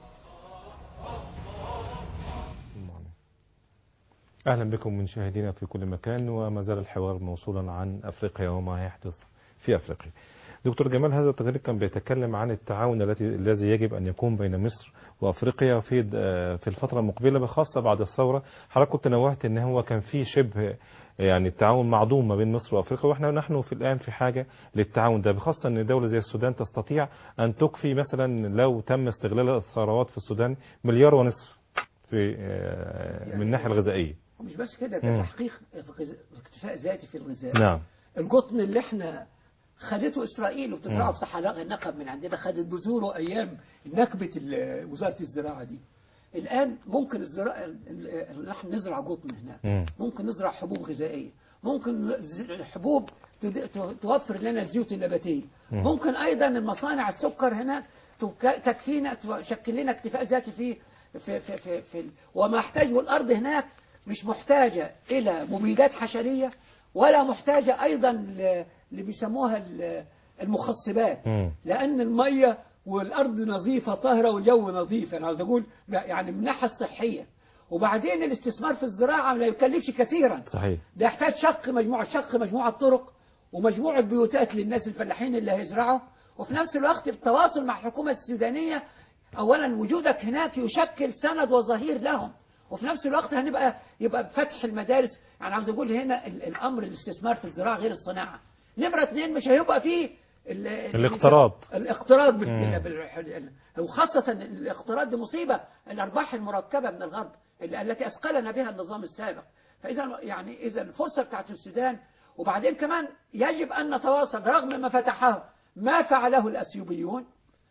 أهلا بكم مشاهدينا في كل مكان وما زال الحوار موصولا عن أفريقيا وما يحدث في أفريقيا دكتور جمال هذا التقرير كان بيتكلم عن التعاون الذي الذي يجب أن يكون بين مصر وأفريقيا في في الفترة المقبلة بخاصة بعد الثورة حضرتك كنت نوهت أن هو كان في شبه يعني التعاون معدوم ما بين مصر وأفريقيا وإحنا نحن في الآن في حاجة للتعاون ده بخاصة أن دولة زي السودان تستطيع أن تكفي مثلا لو تم استغلال الثروات في السودان مليار ونصف في آه، من الناحية الغذائية ومش بس كده مم. ده تحقيق غذاء- اكتفاء ذاتي في الغذاء نعم القطن اللي احنا خدته اسرائيل وبتزرعه مم. في صحراء النقب من عندنا خدت بذوره ايام نكبه ال- وزاره الزراعه دي الان ممكن الزراعه ال- ال- نحن نزرع قطن هنا مم. ممكن نزرع حبوب غذائيه ممكن ز- الحبوب تد- ت- توفر لنا الزيوت النباتيه مم. ممكن ايضا المصانع السكر هنا تك- تكفينا تشكل لنا اكتفاء ذاتي في في في, في, في ال- وما يحتاجه الارض هناك مش محتاجه الى مبيدات حشريه ولا محتاجه ايضا ل- اللي بيسموها ال- المخصبات مم. لان الميه والارض نظيفه طاهره والجو نظيف انا عاوز اقول يعني من الناحيه الصحيه وبعدين الاستثمار في الزراعه لا يكلفش كثيرا صحيح ده يحتاج شق مجموعة شق مجموعة طرق ومجموعة بيوتات للناس الفلاحين اللي هيزرعوا وفي نفس الوقت التواصل مع الحكومة السودانية أولا وجودك هناك يشكل سند وظهير لهم وفي نفس الوقت هنبقى يبقى بفتح المدارس يعني عاوز أقول هنا ال- الأمر الاستثمار في الزراعة غير الصناعة نمرة اثنين مش هيبقى فيه ال- ال- الاقتراض. الاقتراض بال- مم. بال- بال- وخاصة الاقتراض دي مصيبة الأرباح المركبة من الغرب ال- التي أثقلنا بها النظام السابق فإذا يعني إذا الفرصة بتاعت السودان وبعدين كمان يجب أن نتواصل رغم ما فتحه ما فعله الأثيوبيون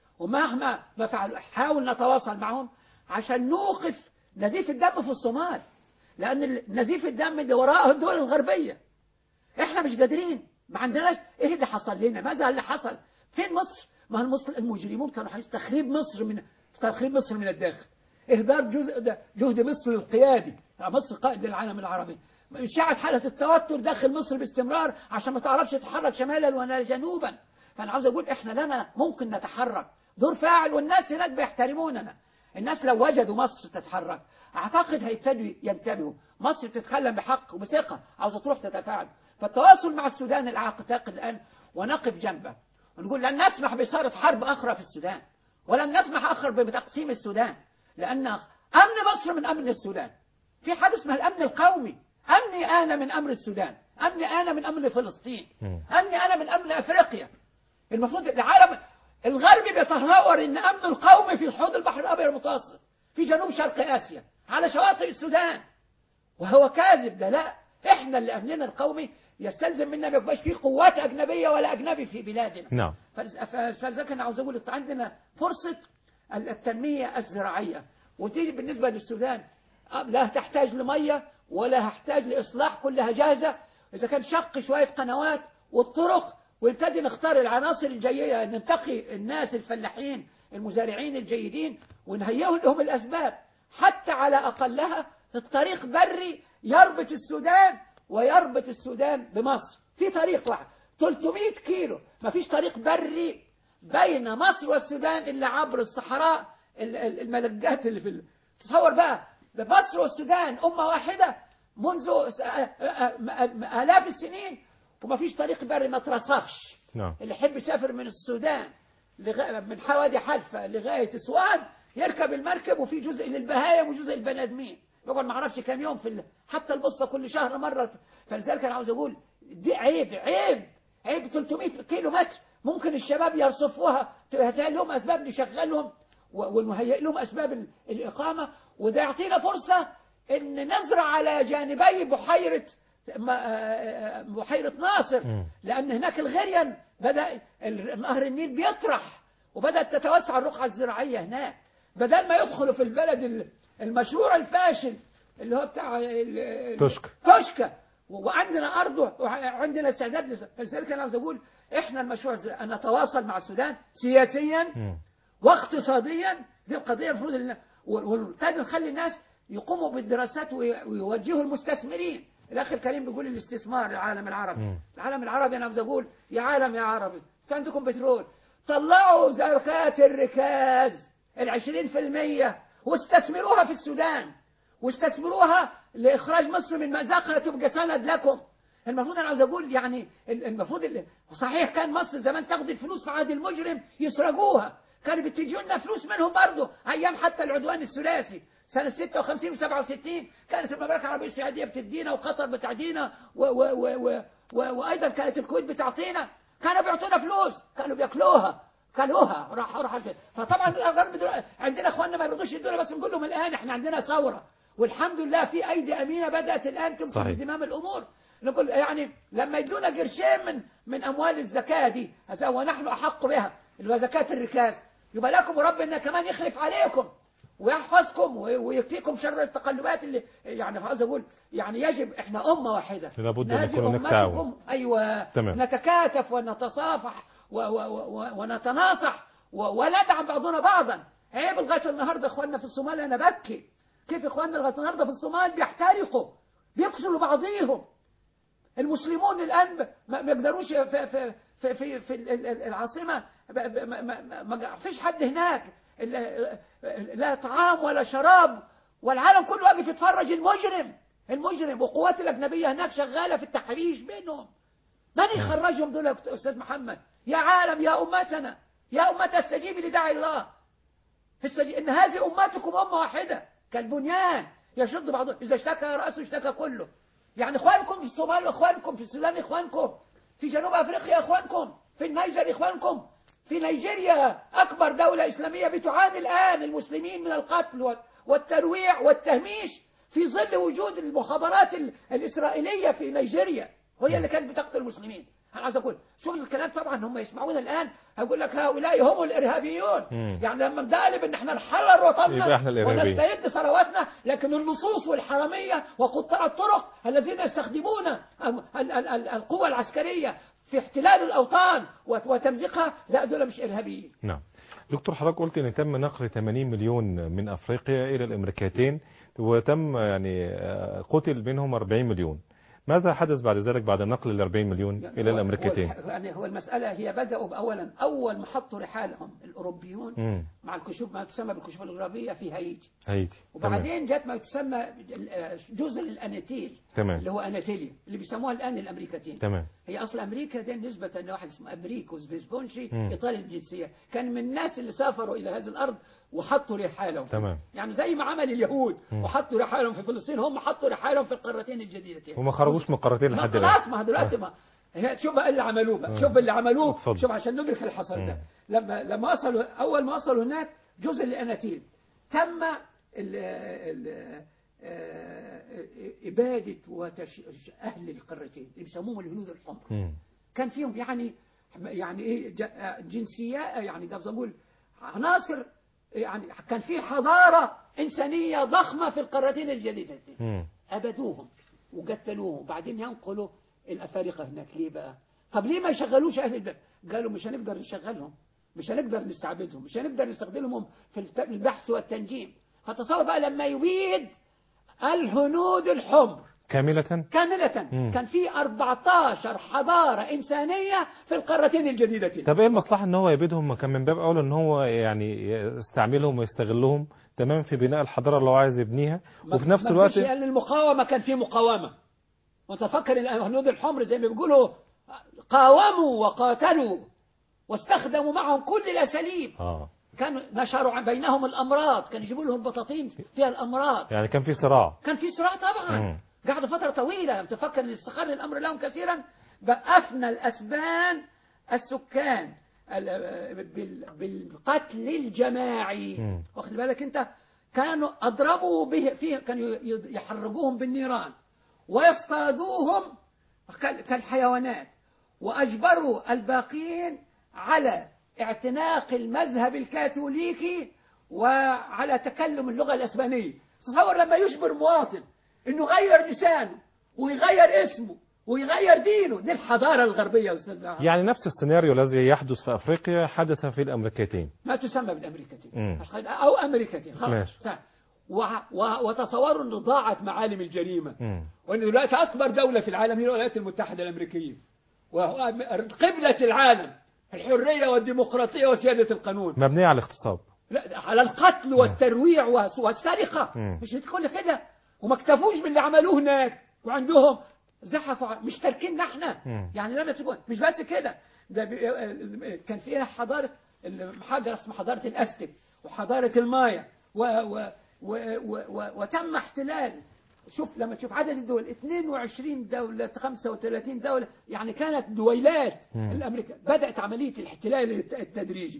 ومهما ما فعلوا حاول نتواصل معهم عشان نوقف نزيف الدم في الصومال لأن ال- نزيف الدم اللي وراءه الدول الغربية احنا مش قادرين ما عندناش ايه اللي حصل لنا ماذا اللي حصل فين مصر ما المصر المجرمون كانوا حيث تخريب مصر من تخريب مصر من الداخل اهدار جزء ده جهد مصر القيادي مصر قائد للعالم العربي إشاعة حالة التوتر داخل مصر باستمرار عشان ما تعرفش تتحرك شمالا ولا جنوبا فأنا عاوز أقول إحنا لنا ممكن نتحرك دور فاعل والناس هناك بيحترموننا الناس لو وجدوا مصر تتحرك أعتقد هيبتدوا ينتبهوا مصر بتتكلم بحق وبثقة عاوزة تروح تتفاعل فالتواصل مع السودان العاقتاق الآن ونقف جنبه ونقول لن نسمح بإثارة حرب أخرى في السودان ولن نسمح أخر بتقسيم السودان لأن أمن مصر من أمن السودان في حاجة اسمها الأمن القومي أمني أنا من أمر السودان أمني أنا من أمن فلسطين مم. أمني أنا من أمن أفريقيا المفروض العالم الغربي بيتصور أن أمن القومي في حوض البحر الأبيض المتوسط في جنوب شرق آسيا على شواطئ السودان وهو كاذب ده لا احنا اللي امننا القومي يستلزم منا ما يبقاش فيه قوات اجنبيه ولا اجنبي في بلادنا نعم فلز- ف- فلذلك انا عاوز اقول عندنا فرصه ال- التنميه الزراعيه وتيجي بالنسبه للسودان أه، لا تحتاج لميه ولا تحتاج لاصلاح كلها جاهزه اذا كان شق شويه قنوات والطرق ونبتدي نختار العناصر الجيده ننتقي الناس الفلاحين المزارعين الجيدين ونهيئ لهم الاسباب حتى على اقلها الطريق بري يربط السودان ويربط السودان بمصر في طريق واحد 300 كيلو ما فيش طريق بري بين مصر والسودان إلا عبر الصحراء ال- ال- الملجات اللي في ال- تصور بقى مصر والسودان أمة واحدة منذ س- آ- آ- آ- آلاف السنين وما فيش طريق بري ما ترصفش نعم اللي يحب يسافر من السودان لغا... من حوادي حلفة لغاية أسوان يركب المركب وفي جزء للبهايم وجزء للبني آدمين يقعد ما اعرفش كام يوم في ال... حتى البصة كل شهر مرة فلذلك أنا عاوز أقول دي عيب عيب عيب 300 كيلو متر ممكن الشباب يرصفوها تهيئ لهم أسباب نشغلهم و- ونهيئ لهم أسباب ال- الإقامة وده يعطينا فرصة إن نزرع على جانبي بحيرة ما- آه، بحيرة ناصر مم. لأن هناك الغريان بدأ ال- نهر النيل بيطرح وبدأت تتوسع الرقعة الزراعية هناك بدل ما يدخلوا في البلد ال- المشروع الفاشل اللي هو بتاع ال- ال- توشكا. توشكا و- وعندنا أرض وعندنا استعداد لس- فلذلك أنا عاوز أقول إحنا المشروع الزراعي أن نتواصل مع السودان سياسيا مم. واقتصاديا دي القضية المفروض إن- وال- وبالتالي نخلي الناس يقوموا بالدراسات وي- ويوجهوا المستثمرين الأخ الكريم بيقول الاستثمار العالم العربي مم. العالم العربي أنا عاوز أقول يا عالم يا عربي أنتوا عندكم بترول طلعوا زكاة الركاز العشرين في المية واستثمروها في السودان واستثمروها لإخراج مصر من مأزقها تبقى سند لكم المفروض أنا عاوز أقول يعني المفروض ال- صحيح كان مصر زمان تاخد الفلوس في عهد المجرم يسرقوها كانوا بتجي لنا فلوس منهم برضه أيام حتى العدوان الثلاثي سنة 56 و 67 كانت المملكة العربية السعودية بتدينا وقطر بتعدينا و و و و و وأيضا كانت الكويت بتعطينا كانوا بيعطونا فلوس كانوا بياكلوها كلوها راح راح فطبعا الغرب دلوقتي عندنا اخواننا ما يرضوش يدونا بس نقول لهم الان احنا عندنا ثوره والحمد لله في ايدي امينه بدات الان تمسك صحيح. بزمام الامور نقول يعني لما يدونا قرشين من من اموال الزكاه دي هذا ونحن احق بها اللي هو زكاه الركاز يبقى لكم ربنا كمان يخلف عليكم ويحفظكم وي- ويكفيكم شر التقلبات اللي يعني عاوز اقول يعني يجب احنا امه واحده لابد أن نازل يكون هناك أمتكم تعاون. ايوه تمام. نتكاتف ونتصافح و و و ونتناصح و وندعم بعضنا بعضا عيب لغايه النهارده اخواننا في الصومال انا ببكي كيف اخواننا لغايه النهارده في الصومال بيحترقوا بيقتلوا بعضيهم المسلمون الان ب- ما ما يقدروش في في في في, في ال- ال- العاصمه ب- ب- ما- ما ما فيش حد هناك ال- لا طعام ولا شراب والعالم كله واقف يتفرج المجرم المجرم والقوات الاجنبيه هناك شغاله في التحريش بينهم من يخرجهم دول يا استاذ محمد يا عالم يا امتنا يا امه استجيبي لداعي الله استجي... ان هذه امتكم امه واحده كالبنيان يشد بعضهم اذا اشتكى راسه اشتكى كله يعني اخوانكم في الصومال اخوانكم في السودان اخوانكم في جنوب افريقيا اخوانكم في النيجر اخوانكم في نيجيريا اكبر دوله اسلاميه بتعاني الان المسلمين من القتل وال- والترويع والتهميش في ظل وجود المخابرات ال- الاسرائيليه في نيجيريا وهي اللي كانت بتقتل المسلمين انا عايز اقول شوف الكلام طبعا هم يسمعون الان هيقول لك هؤلاء هم الارهابيون مم. يعني لما نقالب ان احنا نحرر وطننا يبقى إحنا الإرهابيين. ونستعد ثرواتنا لكن اللصوص والحراميه وقطاع الطرق الذين يستخدمون ال- ال- ال- القوى العسكريه في احتلال الاوطان وت- وتمزيقها لا دول مش ارهابيين نعم دكتور حضرتك قلت ان تم نقل 80 مليون من افريقيا الى الامريكتين وتم يعني آه، قتل منهم 40 مليون ماذا حدث بعد ذلك بعد نقل ال 40 مليون الى هو- الامريكتين هو, يعني هو المساله هي بداوا باولا اول ما حطوا رحالهم الاوروبيون مم. مع الكشوف ما تسمى بالكشوف الجغرافيه في هايتي هايتي تمام وبعدين جت ما تسمى ال- جزر الاناتيل تمام. اللي هو اناتيليا اللي بيسموها الان الامريكتين تمام هي اصل امريكا دي نسبه لواحد اسمه امريكوس فيسبونشي مم. ايطالي الجنسيه كان من الناس اللي سافروا الى هذه الارض وحطوا رحالهم تمام. يعني زي ما عمل اليهود مم. وحطوا رحالهم في فلسطين هم حطوا رحالهم في القارتين الجديدتين وما خرجوش من القارتين ما لحد خلاص الان ما دلوقتي ما هي- شوف بقى اللي عملوه بقى آه. شوف اللي عملوه اتفضل. شوف عشان ندرك اللي حصل ده مم. لما لما وصلوا اول ما وصلوا هناك جزر الاناتيل تم ال ال آه، إبادة وتش... أهل القارتين اللي بيسموهم الهنود الحمر مم. كان فيهم يعني يعني ايه ج- جنسيات يعني ده بقول عناصر يعني كان في حضارة إنسانية ضخمة في القارتين الجديدتين مم. أبدوهم وقتلوهم وبعدين ينقلوا الأفارقة هناك ليه بقى طب ليه ما يشغلوش أهل البلد قالوا مش هنقدر نشغلهم مش هنقدر نستعبدهم مش هنقدر نستخدمهم في الت- البحث والتنجيم فتصور بقى لما يبيد الهنود الحمر كاملة كاملة مم. كان في 14 حضارة إنسانية في القارتين الجديدتين طب ايه المصلحة ان هو يبيدهم ما كان من باب اولى ان هو يعني يستعملهم ويستغلهم تمام في بناء الحضارة اللي هو عايز يبنيها وفي نفس ما الوقت تقولش لأن المقاومة كان في مقاومة وتفكر الهنود الحمر زي ما بيقولوا قاوموا وقاتلوا واستخدموا معهم كل الأساليب اه كانوا نشروا بينهم الأمراض كانوا يجيبوا لهم بطاطين فيها الأمراض يعني كان في صراع كان في صراع طبعا مم. قعدوا فترة طويلة تفكر ان استقر الأمر لهم كثيرا بقى أفنى الأسبان السكان ال- بال- بالقتل الجماعي مم. واخد بالك أنت كانوا أضربوا به فيه كانوا ي- يحرقوهم بالنيران ويصطادوهم كال- كالحيوانات وأجبروا الباقين على اعتناق المذهب الكاثوليكي وعلى تكلم اللغة الأسبانية تصور لما يجبر مواطن انه يغير لسانه ويغير اسمه ويغير دينه دي الحضارة الغربية يا أستاذ عمرو. يعني نفس السيناريو الذي يحدث في أفريقيا حدث في الأمريكتين ما تسمى بالامريكتين مم. او امريكتين خلاص ماشي. و... و... وتصوروا انه ضاعت معالم الجريمه مم. وان دلوقتي اكبر دوله في العالم هي الولايات المتحده الامريكيه وهو قبله العالم الحريه والديمقراطيه وسياده القانون مبنية على الاغتصاب لا على القتل والترويع والس- والسرقه مم. مش كل كده وما اكتفوش باللي عملوه هناك وعندهم زحفوا ع- مش تاركيننا احنا مم. يعني لما تكون مش بس كده ده بي- كان فيها حضاره حاجه اسمها حضاره الاستك وحضاره المايا و و و و و وتم احتلال شوف لما تشوف عدد الدول 22 دولة 35 دولة يعني كانت دويلات مم. الأمريكا بدأت عملية الاحتلال الت- التدريجي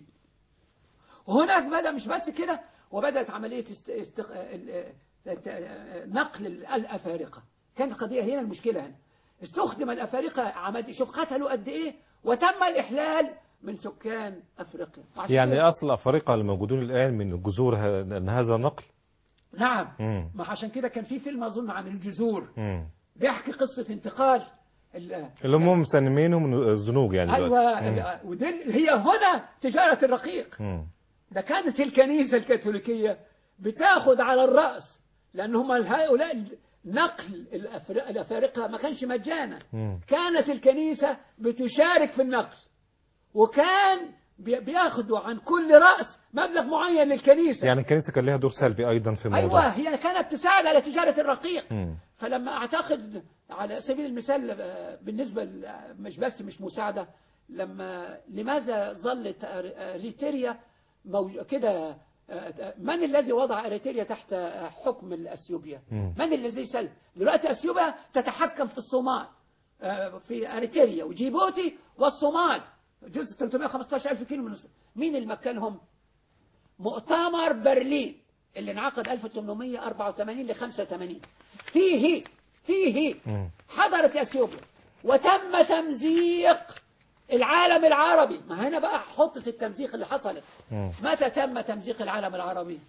وهناك بدأ مش بس كده وبدأت عملية است... است... ال- الت- نقل الأفارقة كانت القضية هنا المشكلة هنا استخدم الأفارقة عمد شوف قتلوا قد إيه وتم الإحلال من سكان أفريقيا وعشان يعني كده- أصل أفارقة الموجودون الآن من جذور ه- أن هذا نقل نعم مم. ما عشان كده كان في فيلم أظن عن الجذور مم. بيحكي قصة انتقال ال- اللي هم مسمينهم من الزنوج يعني أيوة دلوقتي. مم. ال- ودي هي هنا تجارة الرقيق مم. ده كانت الكنيسة الكاثوليكية بتاخد على الرأس لأن هم هؤلاء نقل الأفر- الأفارقة ما كانش مجانا مم. كانت الكنيسة بتشارك في النقل وكان بي- بياخدوا عن كل رأس مبلغ معين للكنيسة يعني الكنيسة كان لها دور سلبي أيضا في الموضوع أيوة هي كانت تساعد على تجارة الرقيق مم. فلما أعتقد على سبيل المثال آه، بالنسبة ل- مش بس مش مساعدة لما لماذا ظلت أر- أريتريا موج... كده آه، آه، من الذي وضع أريتريا تحت آه، حكم الأثيوبيا مم. من الذي سلب دلوقتي أثيوبيا تتحكم في الصومال آه، في أريتريا وجيبوتي والصومال جزء 315 ألف كيلو من الصومال. مين اللي مكنهم مؤتمر برلين اللي انعقد 1884 ل 85 فيه فيه مم. حضرت اثيوبيا وتم تمزيق العالم العربي ما هنا بقى حطة التمزيق اللي حصلت مم. متى تم تمزيق العالم العربي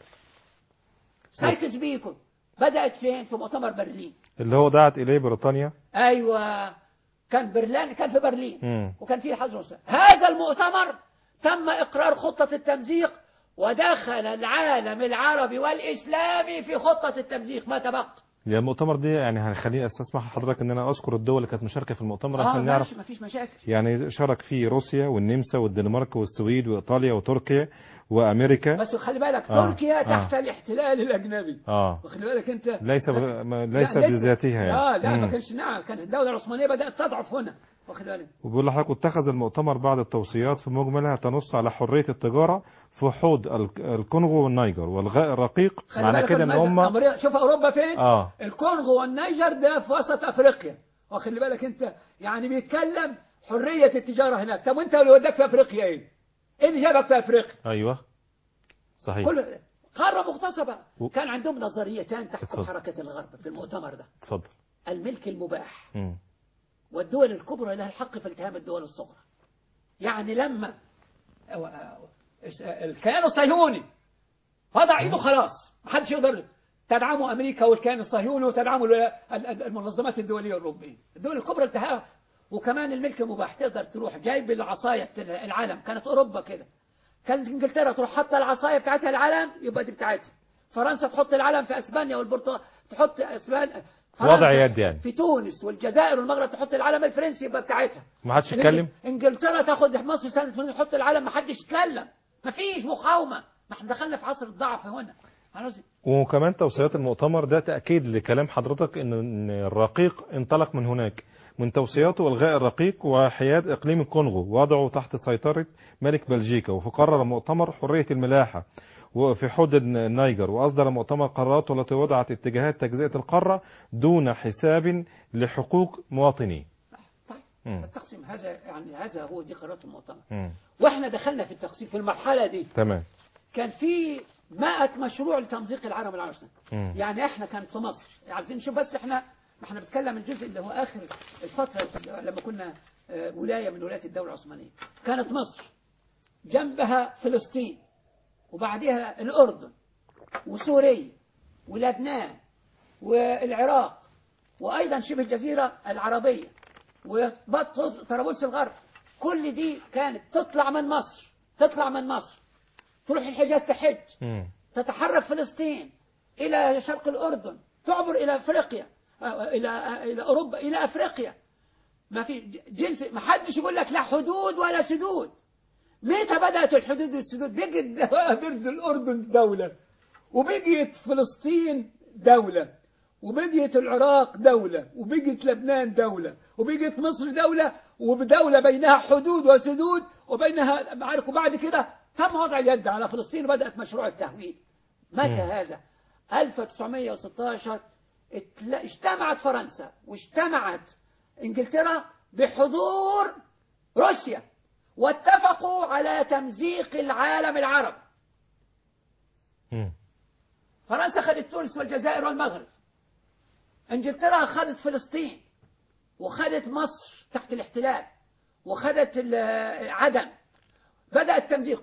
سايكس بيكون بدأت فين في مؤتمر برلين اللي هو دعت إليه بريطانيا ايوه كان برلين كان في برلين مم. وكان فيه حظر وسائل. هذا المؤتمر تم اقرار خطه التمزيق ودخل العالم العربي والاسلامي في خطه التمزيق ما تبقى يعني المؤتمر دي يعني هنخليني استسمح حضرتك ان انا اذكر الدول اللي كانت مشاركه في المؤتمر اه عشان نعرف ماشي مفيش مشاكل يعني شارك فيه روسيا والنمسا والدنمارك والسويد وايطاليا وتركيا وامريكا بس خلي بالك آه، تركيا آه. تحت الاحتلال الاجنبي اه واخلي بالك انت ليس بس- ب... ما- لا، ليس بذاتها يعني اه لا ما مم. كانش نعم كانت الدوله العثمانيه بدات تضعف هنا واخد بالك وبيقول لحضرتك اتخذ المؤتمر بعد التوصيات في مجملها تنص على حريه التجاره في حوض الك- الكونغو والنيجر والغاء الرقيق خلي معنى بالك كده ان المز- هم أمريكا- شوف اوروبا فين اه الكونغو والنيجر ده في وسط افريقيا واخد بالك انت يعني بيتكلم حريه التجاره هناك طب وانت اللي وداك في افريقيا ايه؟ ايه اللي جابك في افريقيا؟ ايوه صحيح كل قاره مغتصبه و- كان عندهم نظريتان تحكم اتفضل. حركه الغرب في المؤتمر ده اتفضل الملك المباح مم. والدول الكبرى لها الحق في التهام الدول الصغرى يعني لما الكيان الصهيوني وضع ايده خلاص محدش يقدر تدعمه امريكا والكيان الصهيوني وتدعمه ال- ال- المنظمات الدوليه الاوروبيه الدول الكبرى التهام وكمان الملك المباح تقدر تروح جايب العصايه بتاع العلم كانت اوروبا كده كانت انجلترا تروح حاطه العصايه بتاعتها العلم يبقى دي بتاعتها فرنسا تحط العلم في اسبانيا والبرتغال تحط اسبانيا وضع فرنسا يد يعني. في تونس والجزائر والمغرب تحط العلم الفرنسي يبقى بتاعتها ما حدش يتكلم انجلترا تاخد مصر سنه 80 تحط العلم ما حدش يتكلم ما فيش مقاومه ما احنا دخلنا في عصر الضعف هنا خلاص وكمان توصيات المؤتمر ده تأكيد لكلام حضرتك إن إن الرقيق انطلق من هناك من توصياته إلغاء الرقيق وحياد إقليم الكونغو وضعه تحت سيطرة ملك بلجيكا وفقرر المؤتمر حرية الملاحة وفي حدود النيجر وأصدر المؤتمر قراراته التي وضعت اتجاهات تجزئة القارة دون حساب لحقوق مواطنيه طيب مم. التقسيم هذا يعني هذا هو دي قرارات المؤتمر مم. واحنا دخلنا في التقسيم في المرحله دي تمام كان في 100 مشروع لتمزيق العالم العربي مم. يعني احنا كان في مصر عايزين نشوف بس احنا ما احنا بنتكلم الجزء اللي هو اخر الفتره لما كنا آه، ولايه من ولايات الدوله العثمانيه كانت مصر جنبها فلسطين وبعدها الاردن وسوريا ولبنان والعراق وايضا شبه الجزيره العربيه وبط طرابلس الغرب كل دي كانت تطلع من مصر تطلع من مصر تروح الحجاز تحج مم. تتحرك فلسطين إلى شرق الأردن تعبر إلى أفريقيا آه، إلى آه، إلى أوروبا إلى أفريقيا ما في جنس ما حدش يقول لك لا حدود ولا سدود متى بدأت الحدود والسدود بقت برد الأردن دولة وبقيت فلسطين دولة وبقيت العراق دولة وبقيت لبنان دولة وبقيت مصر دولة وبدولة بينها حدود وسدود وبينها معارك وبعد كده تم وضع اليد على فلسطين وبدأت مشروع التهويد متى مم. هذا 1916 اتل- اجتمعت فرنسا واجتمعت انجلترا بحضور روسيا واتفقوا على تمزيق العالم العربي مم. فرنسا خدت تونس والجزائر والمغرب انجلترا خدت فلسطين وخدت مصر تحت الاحتلال وخدت ال- عدن بدأ التمزيق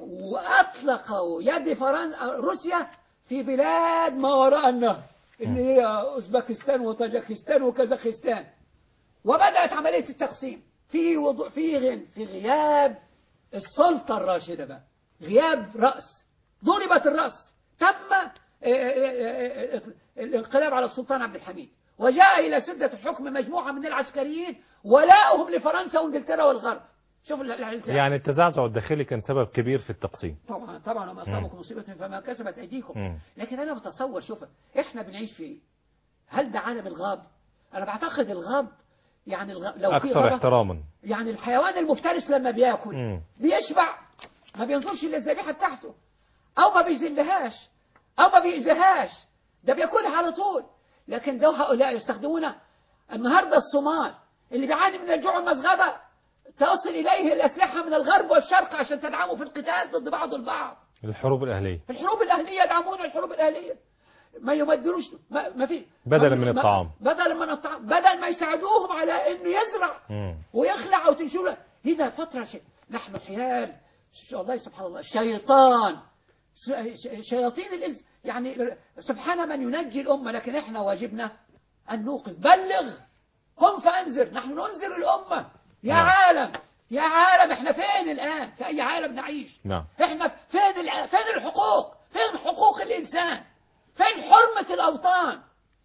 وأطلقوا يد فرنسا روسيا في بلاد ما وراء النهر اللي هي أوزبكستان وطاجكستان وكازاخستان وبدأت عملية التقسيم في وضوء في غن في غياب السلطة الراشدة بقى غياب رأس ضربت الرأس تم آه، آه، آه، آه، الانقلاب على السلطان عبد الحميد وجاء إلى سدة الحكم مجموعة من العسكريين ولاؤهم لفرنسا وانجلترا والغرب شوف ال- ال- يعني التزعزع الداخلي كان سبب كبير في التقسيم طبعا طبعا وما اصابكم مصيبه فما كسبت ايديكم مم. لكن انا بتصور شوف احنا بنعيش في إيه؟ هل ده عالم الغاب انا بعتقد الغاب يعني الغاب لو في أكثر غابه احتراما يعني الحيوان المفترس لما بياكل مم. بيشبع ما بينظرش الا الذبيحه بتاعته او ما بيذلهاش او ما بيأذيهاش ده بياكلها على طول لكن ده هؤلاء يستخدمون النهارده الصومال اللي بيعاني من الجوع والمسغبه تصل اليه الاسلحه من الغرب والشرق عشان تدعموا في القتال ضد بعض البعض الحروب الأهلية في الحروب الأهلية يدعمون الحروب الأهلية ما يمدروش ما, ما في بدلاً ما- من ما- الطعام. بدلا من الطعام بدل ما يساعدوهم على انه يزرع مم. ويخلع او تنشر هنا فترة ش... نحن حيال ش- والله سبحان الله الشيطان ش... ش... شياطين الإنس يعني سبحان من ينجي الأمة لكن احنا واجبنا أن نوقظ بلغ قم فأنذر نحن ننذر الأمة يا نعم. عالم يا عالم احنا فين الآن في أي عالم نعيش نعم احنا فين الع... فين الحقوق فين حقوق الانسان فين حرمة الاوطان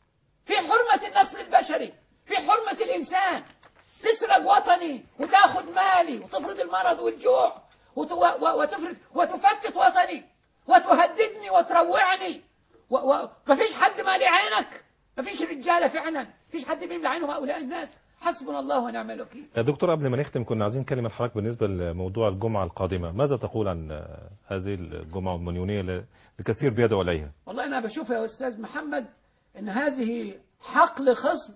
في حرمة النسل البشري في حرمة الانسان تسرق وطني وتاخذ مالي وتفرض المرض والجوع وت... و... و... وتفرض وتفتت وطني وتهددني وتروعني و... و... مفيش حد مالي عينك مفيش رجالة فعلا مفيش حد بيملى عينهم هؤلاء الناس حسبنا الله ونعم الوكيل يا دكتور قبل ما نختم كنا عايزين كلمة حضرتك بالنسبة لموضوع الجمعة القادمة ماذا تقول عن آه، هذه الجمعة المليونية اللي الكثير بيدعو إليها والله أنا بشوف يا أستاذ محمد أن هذه حقل خصب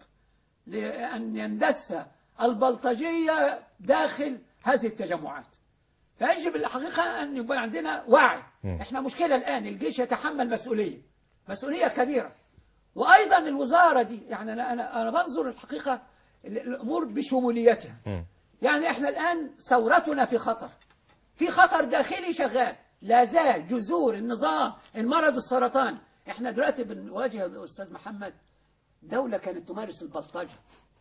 لأن يندس البلطجية داخل هذه التجمعات فيجب الحقيقة أن يبقى عندنا وعي مم. إحنا مشكلة الآن الجيش يتحمل مسؤولية مسؤولية كبيرة وأيضا الوزارة دي يعني أنا أنا أنا بنظر الحقيقة الأمور بشموليتها مم. يعني احنا الآن ثورتنا في خطر في خطر داخلي شغال لا زال جذور النظام المرض السرطان احنا دلوقتي بنواجه يا أستاذ محمد دولة كانت تمارس البلطجة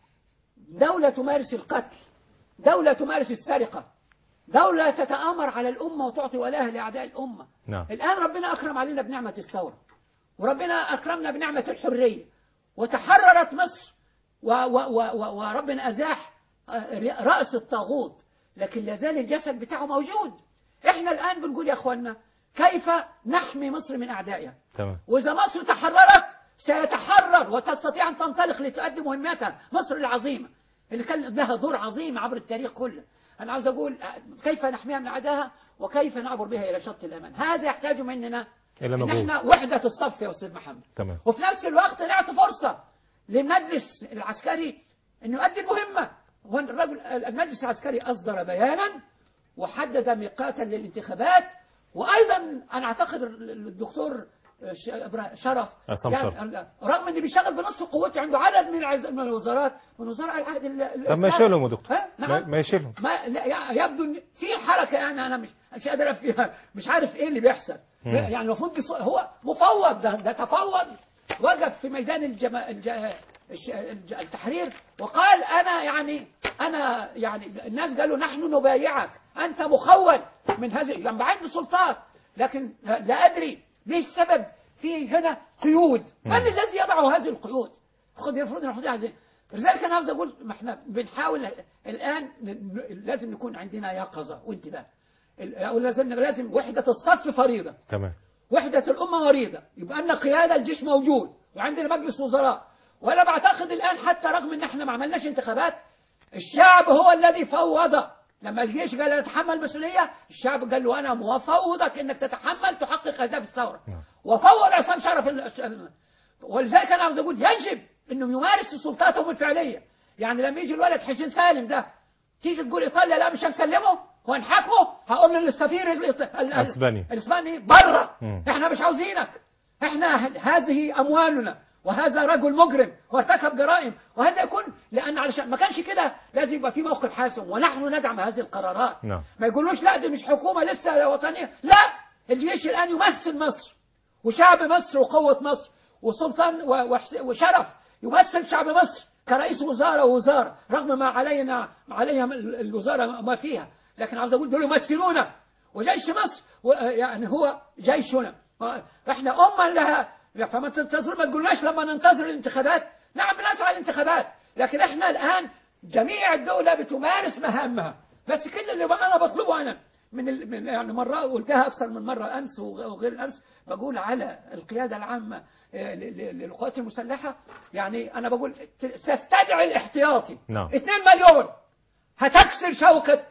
دولة تمارس القتل دولة تمارس السرقة دولة تتآمر على الأمة وتعطي ولاها لأعداء الأمة نعم الآن ربنا أكرم علينا بنعمة الثورة وربنا أكرمنا بنعمة الحرية وتحررت مصر و و و و وربنا أزاح آه، رأس الطاغوت لكن لازال الجسد بتاعه موجود احنا الآن بنقول يا أخوانا كيف نحمي مصر من أعدائها تمام وإذا مصر تحررت سيتحرر وتستطيع أن تنطلق لتؤدي مهمتها مصر العظيمة اللي كان لها دور عظيم عبر التاريخ كله أنا عاوز أقول كيف نحميها من أعدائها وكيف نعبر بها إلى شط الأمان هذا يحتاج مننا إلى إن مجهود احنا وحدة الصف يا أستاذ محمد تمام وفي نفس الوقت نعطي فرصة للمجلس العسكري أنه يؤدي المهمة هو الرجل المجلس العسكري أصدر بيانا وحدد ميقاتا للانتخابات وأيضا أنا أعتقد الدكتور ش- إبرا- شرف عصام شرف. يعني رغم انه بيشتغل بنصف قوته عنده عدد من العز- من الوزارات من وزراء العهد ال- ال- طب ما السابق. يشيلهم يا دكتور ها؟ ما- نعم ما يشيلهم ما لا يعني يبدو ان في حركه يعني انا مش مش قادر افهم مش عارف ايه اللي بيحصل مم. يعني المفروض يص- هو مفوض ده, ده تفوض وقف في ميدان الجما الج... الش- الج- التحرير وقال انا يعني انا يعني الناس قالوا نحن نبايعك انت مخول من هذه يعني عنده سلطات لكن لا لا ادري ليه السبب في هنا قيود من مم. الذي يضع هذه القيود خد المفروض نحط عايزين لذلك انا عاوز اقول ما احنا بنحاول الان ن- ن- لازم نكون عندنا يقظه وانتباه ال- أو لازم لازم وحده الصف فريضه تمام وحدة الأمة مريضة يبقى أن قيادة الجيش موجود وعندنا مجلس وزراء وأنا بعتقد الآن حتى رغم أن احنا ما عملناش انتخابات الشعب هو الذي فوض لما الجيش قال نتحمل مسؤولية الشعب قال له أنا مفوضك أنك تتحمل تحقق أهداف الثورة نعم. وفوض عصام شرف ال- ولذلك أنا عاوز أقول يجب أنه يمارس سلطاتهم الفعلية يعني لما يجي الولد حسين سالم ده تيجي تقول إيطاليا لا مش هنسلمه وهنحاكمه هقول للسفير الإيط- ال- ال- أسباني. الاسباني بره مم. احنا مش عاوزينك احنا ه- هذه اموالنا وهذا رجل مجرم وارتكب جرائم وهذا يكون لان علشان ما كانش كده لازم يبقى في موقف حاسم ونحن ندعم هذه القرارات نعم. ما يقولوش لا دي مش حكومه لسه وطنيه لا الجيش الان يمثل مصر وشعب مصر وقوه مصر وسلطان و- وحس- وشرف يمثل شعب مصر كرئيس وزاره ووزاره رغم ما علينا ما عليها ال- الوزاره ما فيها لكن عاوز اقول دول يمثلونا وجيش مصر و- يعني هو جيشنا احنا امه لها فما تنتظر ما تقولناش لما ننتظر الانتخابات نعم بنسعى الانتخابات لكن احنا الان جميع الدوله بتمارس مهامها بس كل اللي بقى انا بطلبه انا من, ال... من يعني مرة قلتها أكثر من مرة أمس وغ- وغير الأمس بقول على القيادة العامة آه، ل- ل- للقوات المسلحة يعني أنا بقول ت- تستدعي الاحتياطي نعم. 2 مليون هتكسر شوكة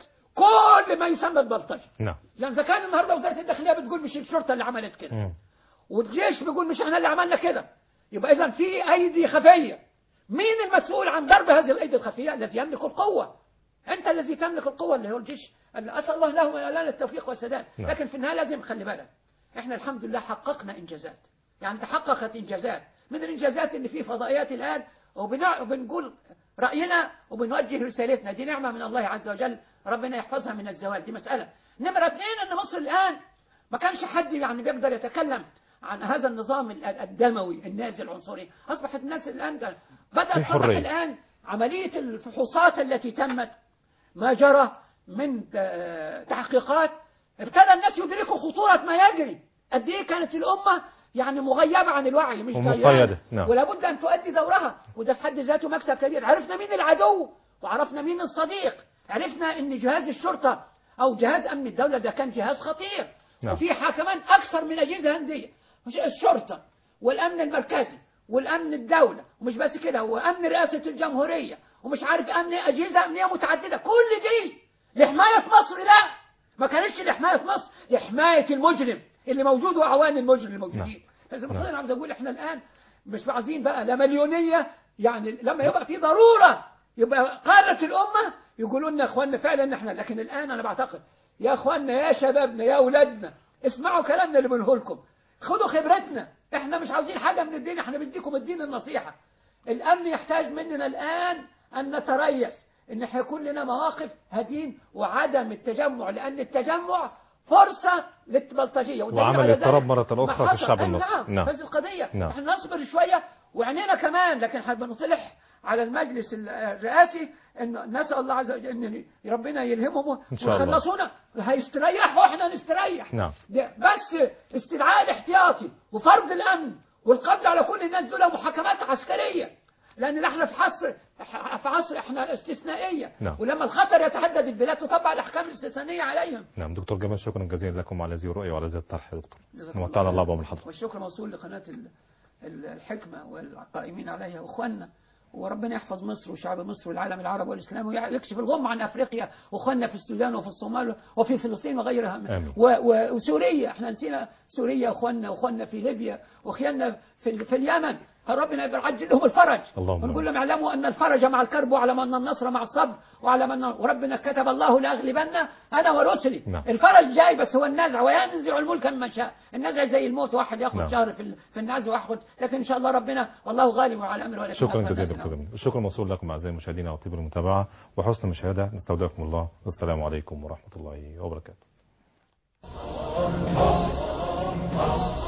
كل ما يسمى البلطجة نعم يعني إذا كان النهاردة وزارة الداخلية بتقول مش الشرطة اللي عملت كده مم. والجيش بيقول مش احنا اللي عملنا كده يبقى اذا في ايدي خفيه مين المسؤول عن ضرب هذه الايدي الخفيه الذي يملك القوه انت الذي تملك القوه اللي هو الجيش اللي اسال الله له ولنا التوفيق والسداد نعم. لكن في النهايه لازم خلي بالك احنا الحمد لله حققنا انجازات يعني تحققت انجازات من الانجازات اللي في فضائيات الان وبنع- وبنقول راينا وبنوجه رسالتنا دي نعمه من الله عز وجل ربنا يحفظها من الزوال دي مساله نمره اثنين ان مصر الان ما كانش حد يعني بيقدر يتكلم عن هذا النظام ال- الدموي النازي العنصري أصبحت الناس الآن ده- بدأت في تطرح حرية. الآن عملية الفحوصات التي تمت ما جرى من آه، تحقيقات ابتدى الناس يدركوا خطورة ما يجري قد إيه كانت الأمة يعني مغيبة عن الوعي مش ومقيدة، جيرانة. نعم. ولا بد أن تؤدي دورها وده في حد ذاته مكسب كبير عرفنا مين العدو وعرفنا مين الصديق عرفنا ان جهاز الشرطة او جهاز امن الدولة ده كان جهاز خطير نعم. وفي كمان اكثر من اجهزة هندية مش الشرطة والامن المركزي والامن الدولة ومش بس كده وامن رئاسة الجمهورية ومش عارف امن اجهزة امنية متعددة كل دي لحماية مصر لا ما كانتش لحماية مصر لحماية المجرم اللي موجود واعوان المجرم الموجودين بس المفروض انا عاوز اقول احنا الان مش عايزين بقى لا مليونية يعني لما يبقى في ضرورة يبقى قارة الأمة يقولوا لنا يا اخواننا فعلا احنا لكن الآن أنا بعتقد يا اخواننا يا شبابنا يا أولادنا اسمعوا كلامنا اللي بنقوله لكم خدوا خبرتنا احنا مش عاوزين حاجة من الدين احنا بنديكم الدين النصيحة الأمن يحتاج مننا الآن أن نتريث ان احنا يكون لنا مواقف هدين وعدم التجمع لأن التجمع فرصة للبلطجية والدليل وعمل على ذلك اضطراب مرة ما أخرى في حصل. الشعب أي المصري. نعم نعم. هذه القضية نعم. احنا نصبر شوية وعينينا كمان لكن احنا بنطلح على المجلس الرئاسي ان نسال الله عز وجل ان ربنا يلهمهم إن شاء الله. ويخلصونا هيستريحوا واحنا نستريح نعم. ده بس استدعاء الاحتياطي وفرض الامن والقبض على كل الناس دول محاكمات عسكريه لان احنا في عصر في عصر احنا استثنائيه نعم. ولما الخطر يتهدد البلاد تطبق الاحكام الاستثنائيه عليهم نعم دكتور جمال شكرا جزيلا لكم على هذه الرؤية وعلى هذا الطرح يا دكتور جزاكم ومتعنا الله خير. بعمر الحضرة والشكر موصول لقناة ال- ال- الحكمة والقائمين عليها وأخواننا وربنا يحفظ مصر وشعب مصر والعالم العربي والإسلام ويكشف الغم عن أفريقيا وأخواننا في السودان وفي الصومال وفي فلسطين وغيرها من- آمين. و- و- وسوريا احنا نسينا سوريا أخواننا وأخواننا في ليبيا وأخواننا في, ال- في اليمن ربنا يعجل لهم الفرج اللهم ونقول لهم اعلموا ان الفرج مع الكرب واعلم ان النصر مع الصبر واعلم ان وربنا كتب الله لاغلبن انا ورسلي نعم. الفرج جاي بس هو النزع وينزع الملك ممن شاء النزع زي الموت واحد ياخذ نعم. شهر في ال- في النزع وياخذ لكن ان شاء الله ربنا والله غالب على امره ولكن شكرا أكثر جزيلا الناس لا دكتور جميل الشكر موصول لكم اعزائي المشاهدين على طيب المتابعه وحسن المشاهده نستودعكم الله والسلام عليكم ورحمه الله وبركاته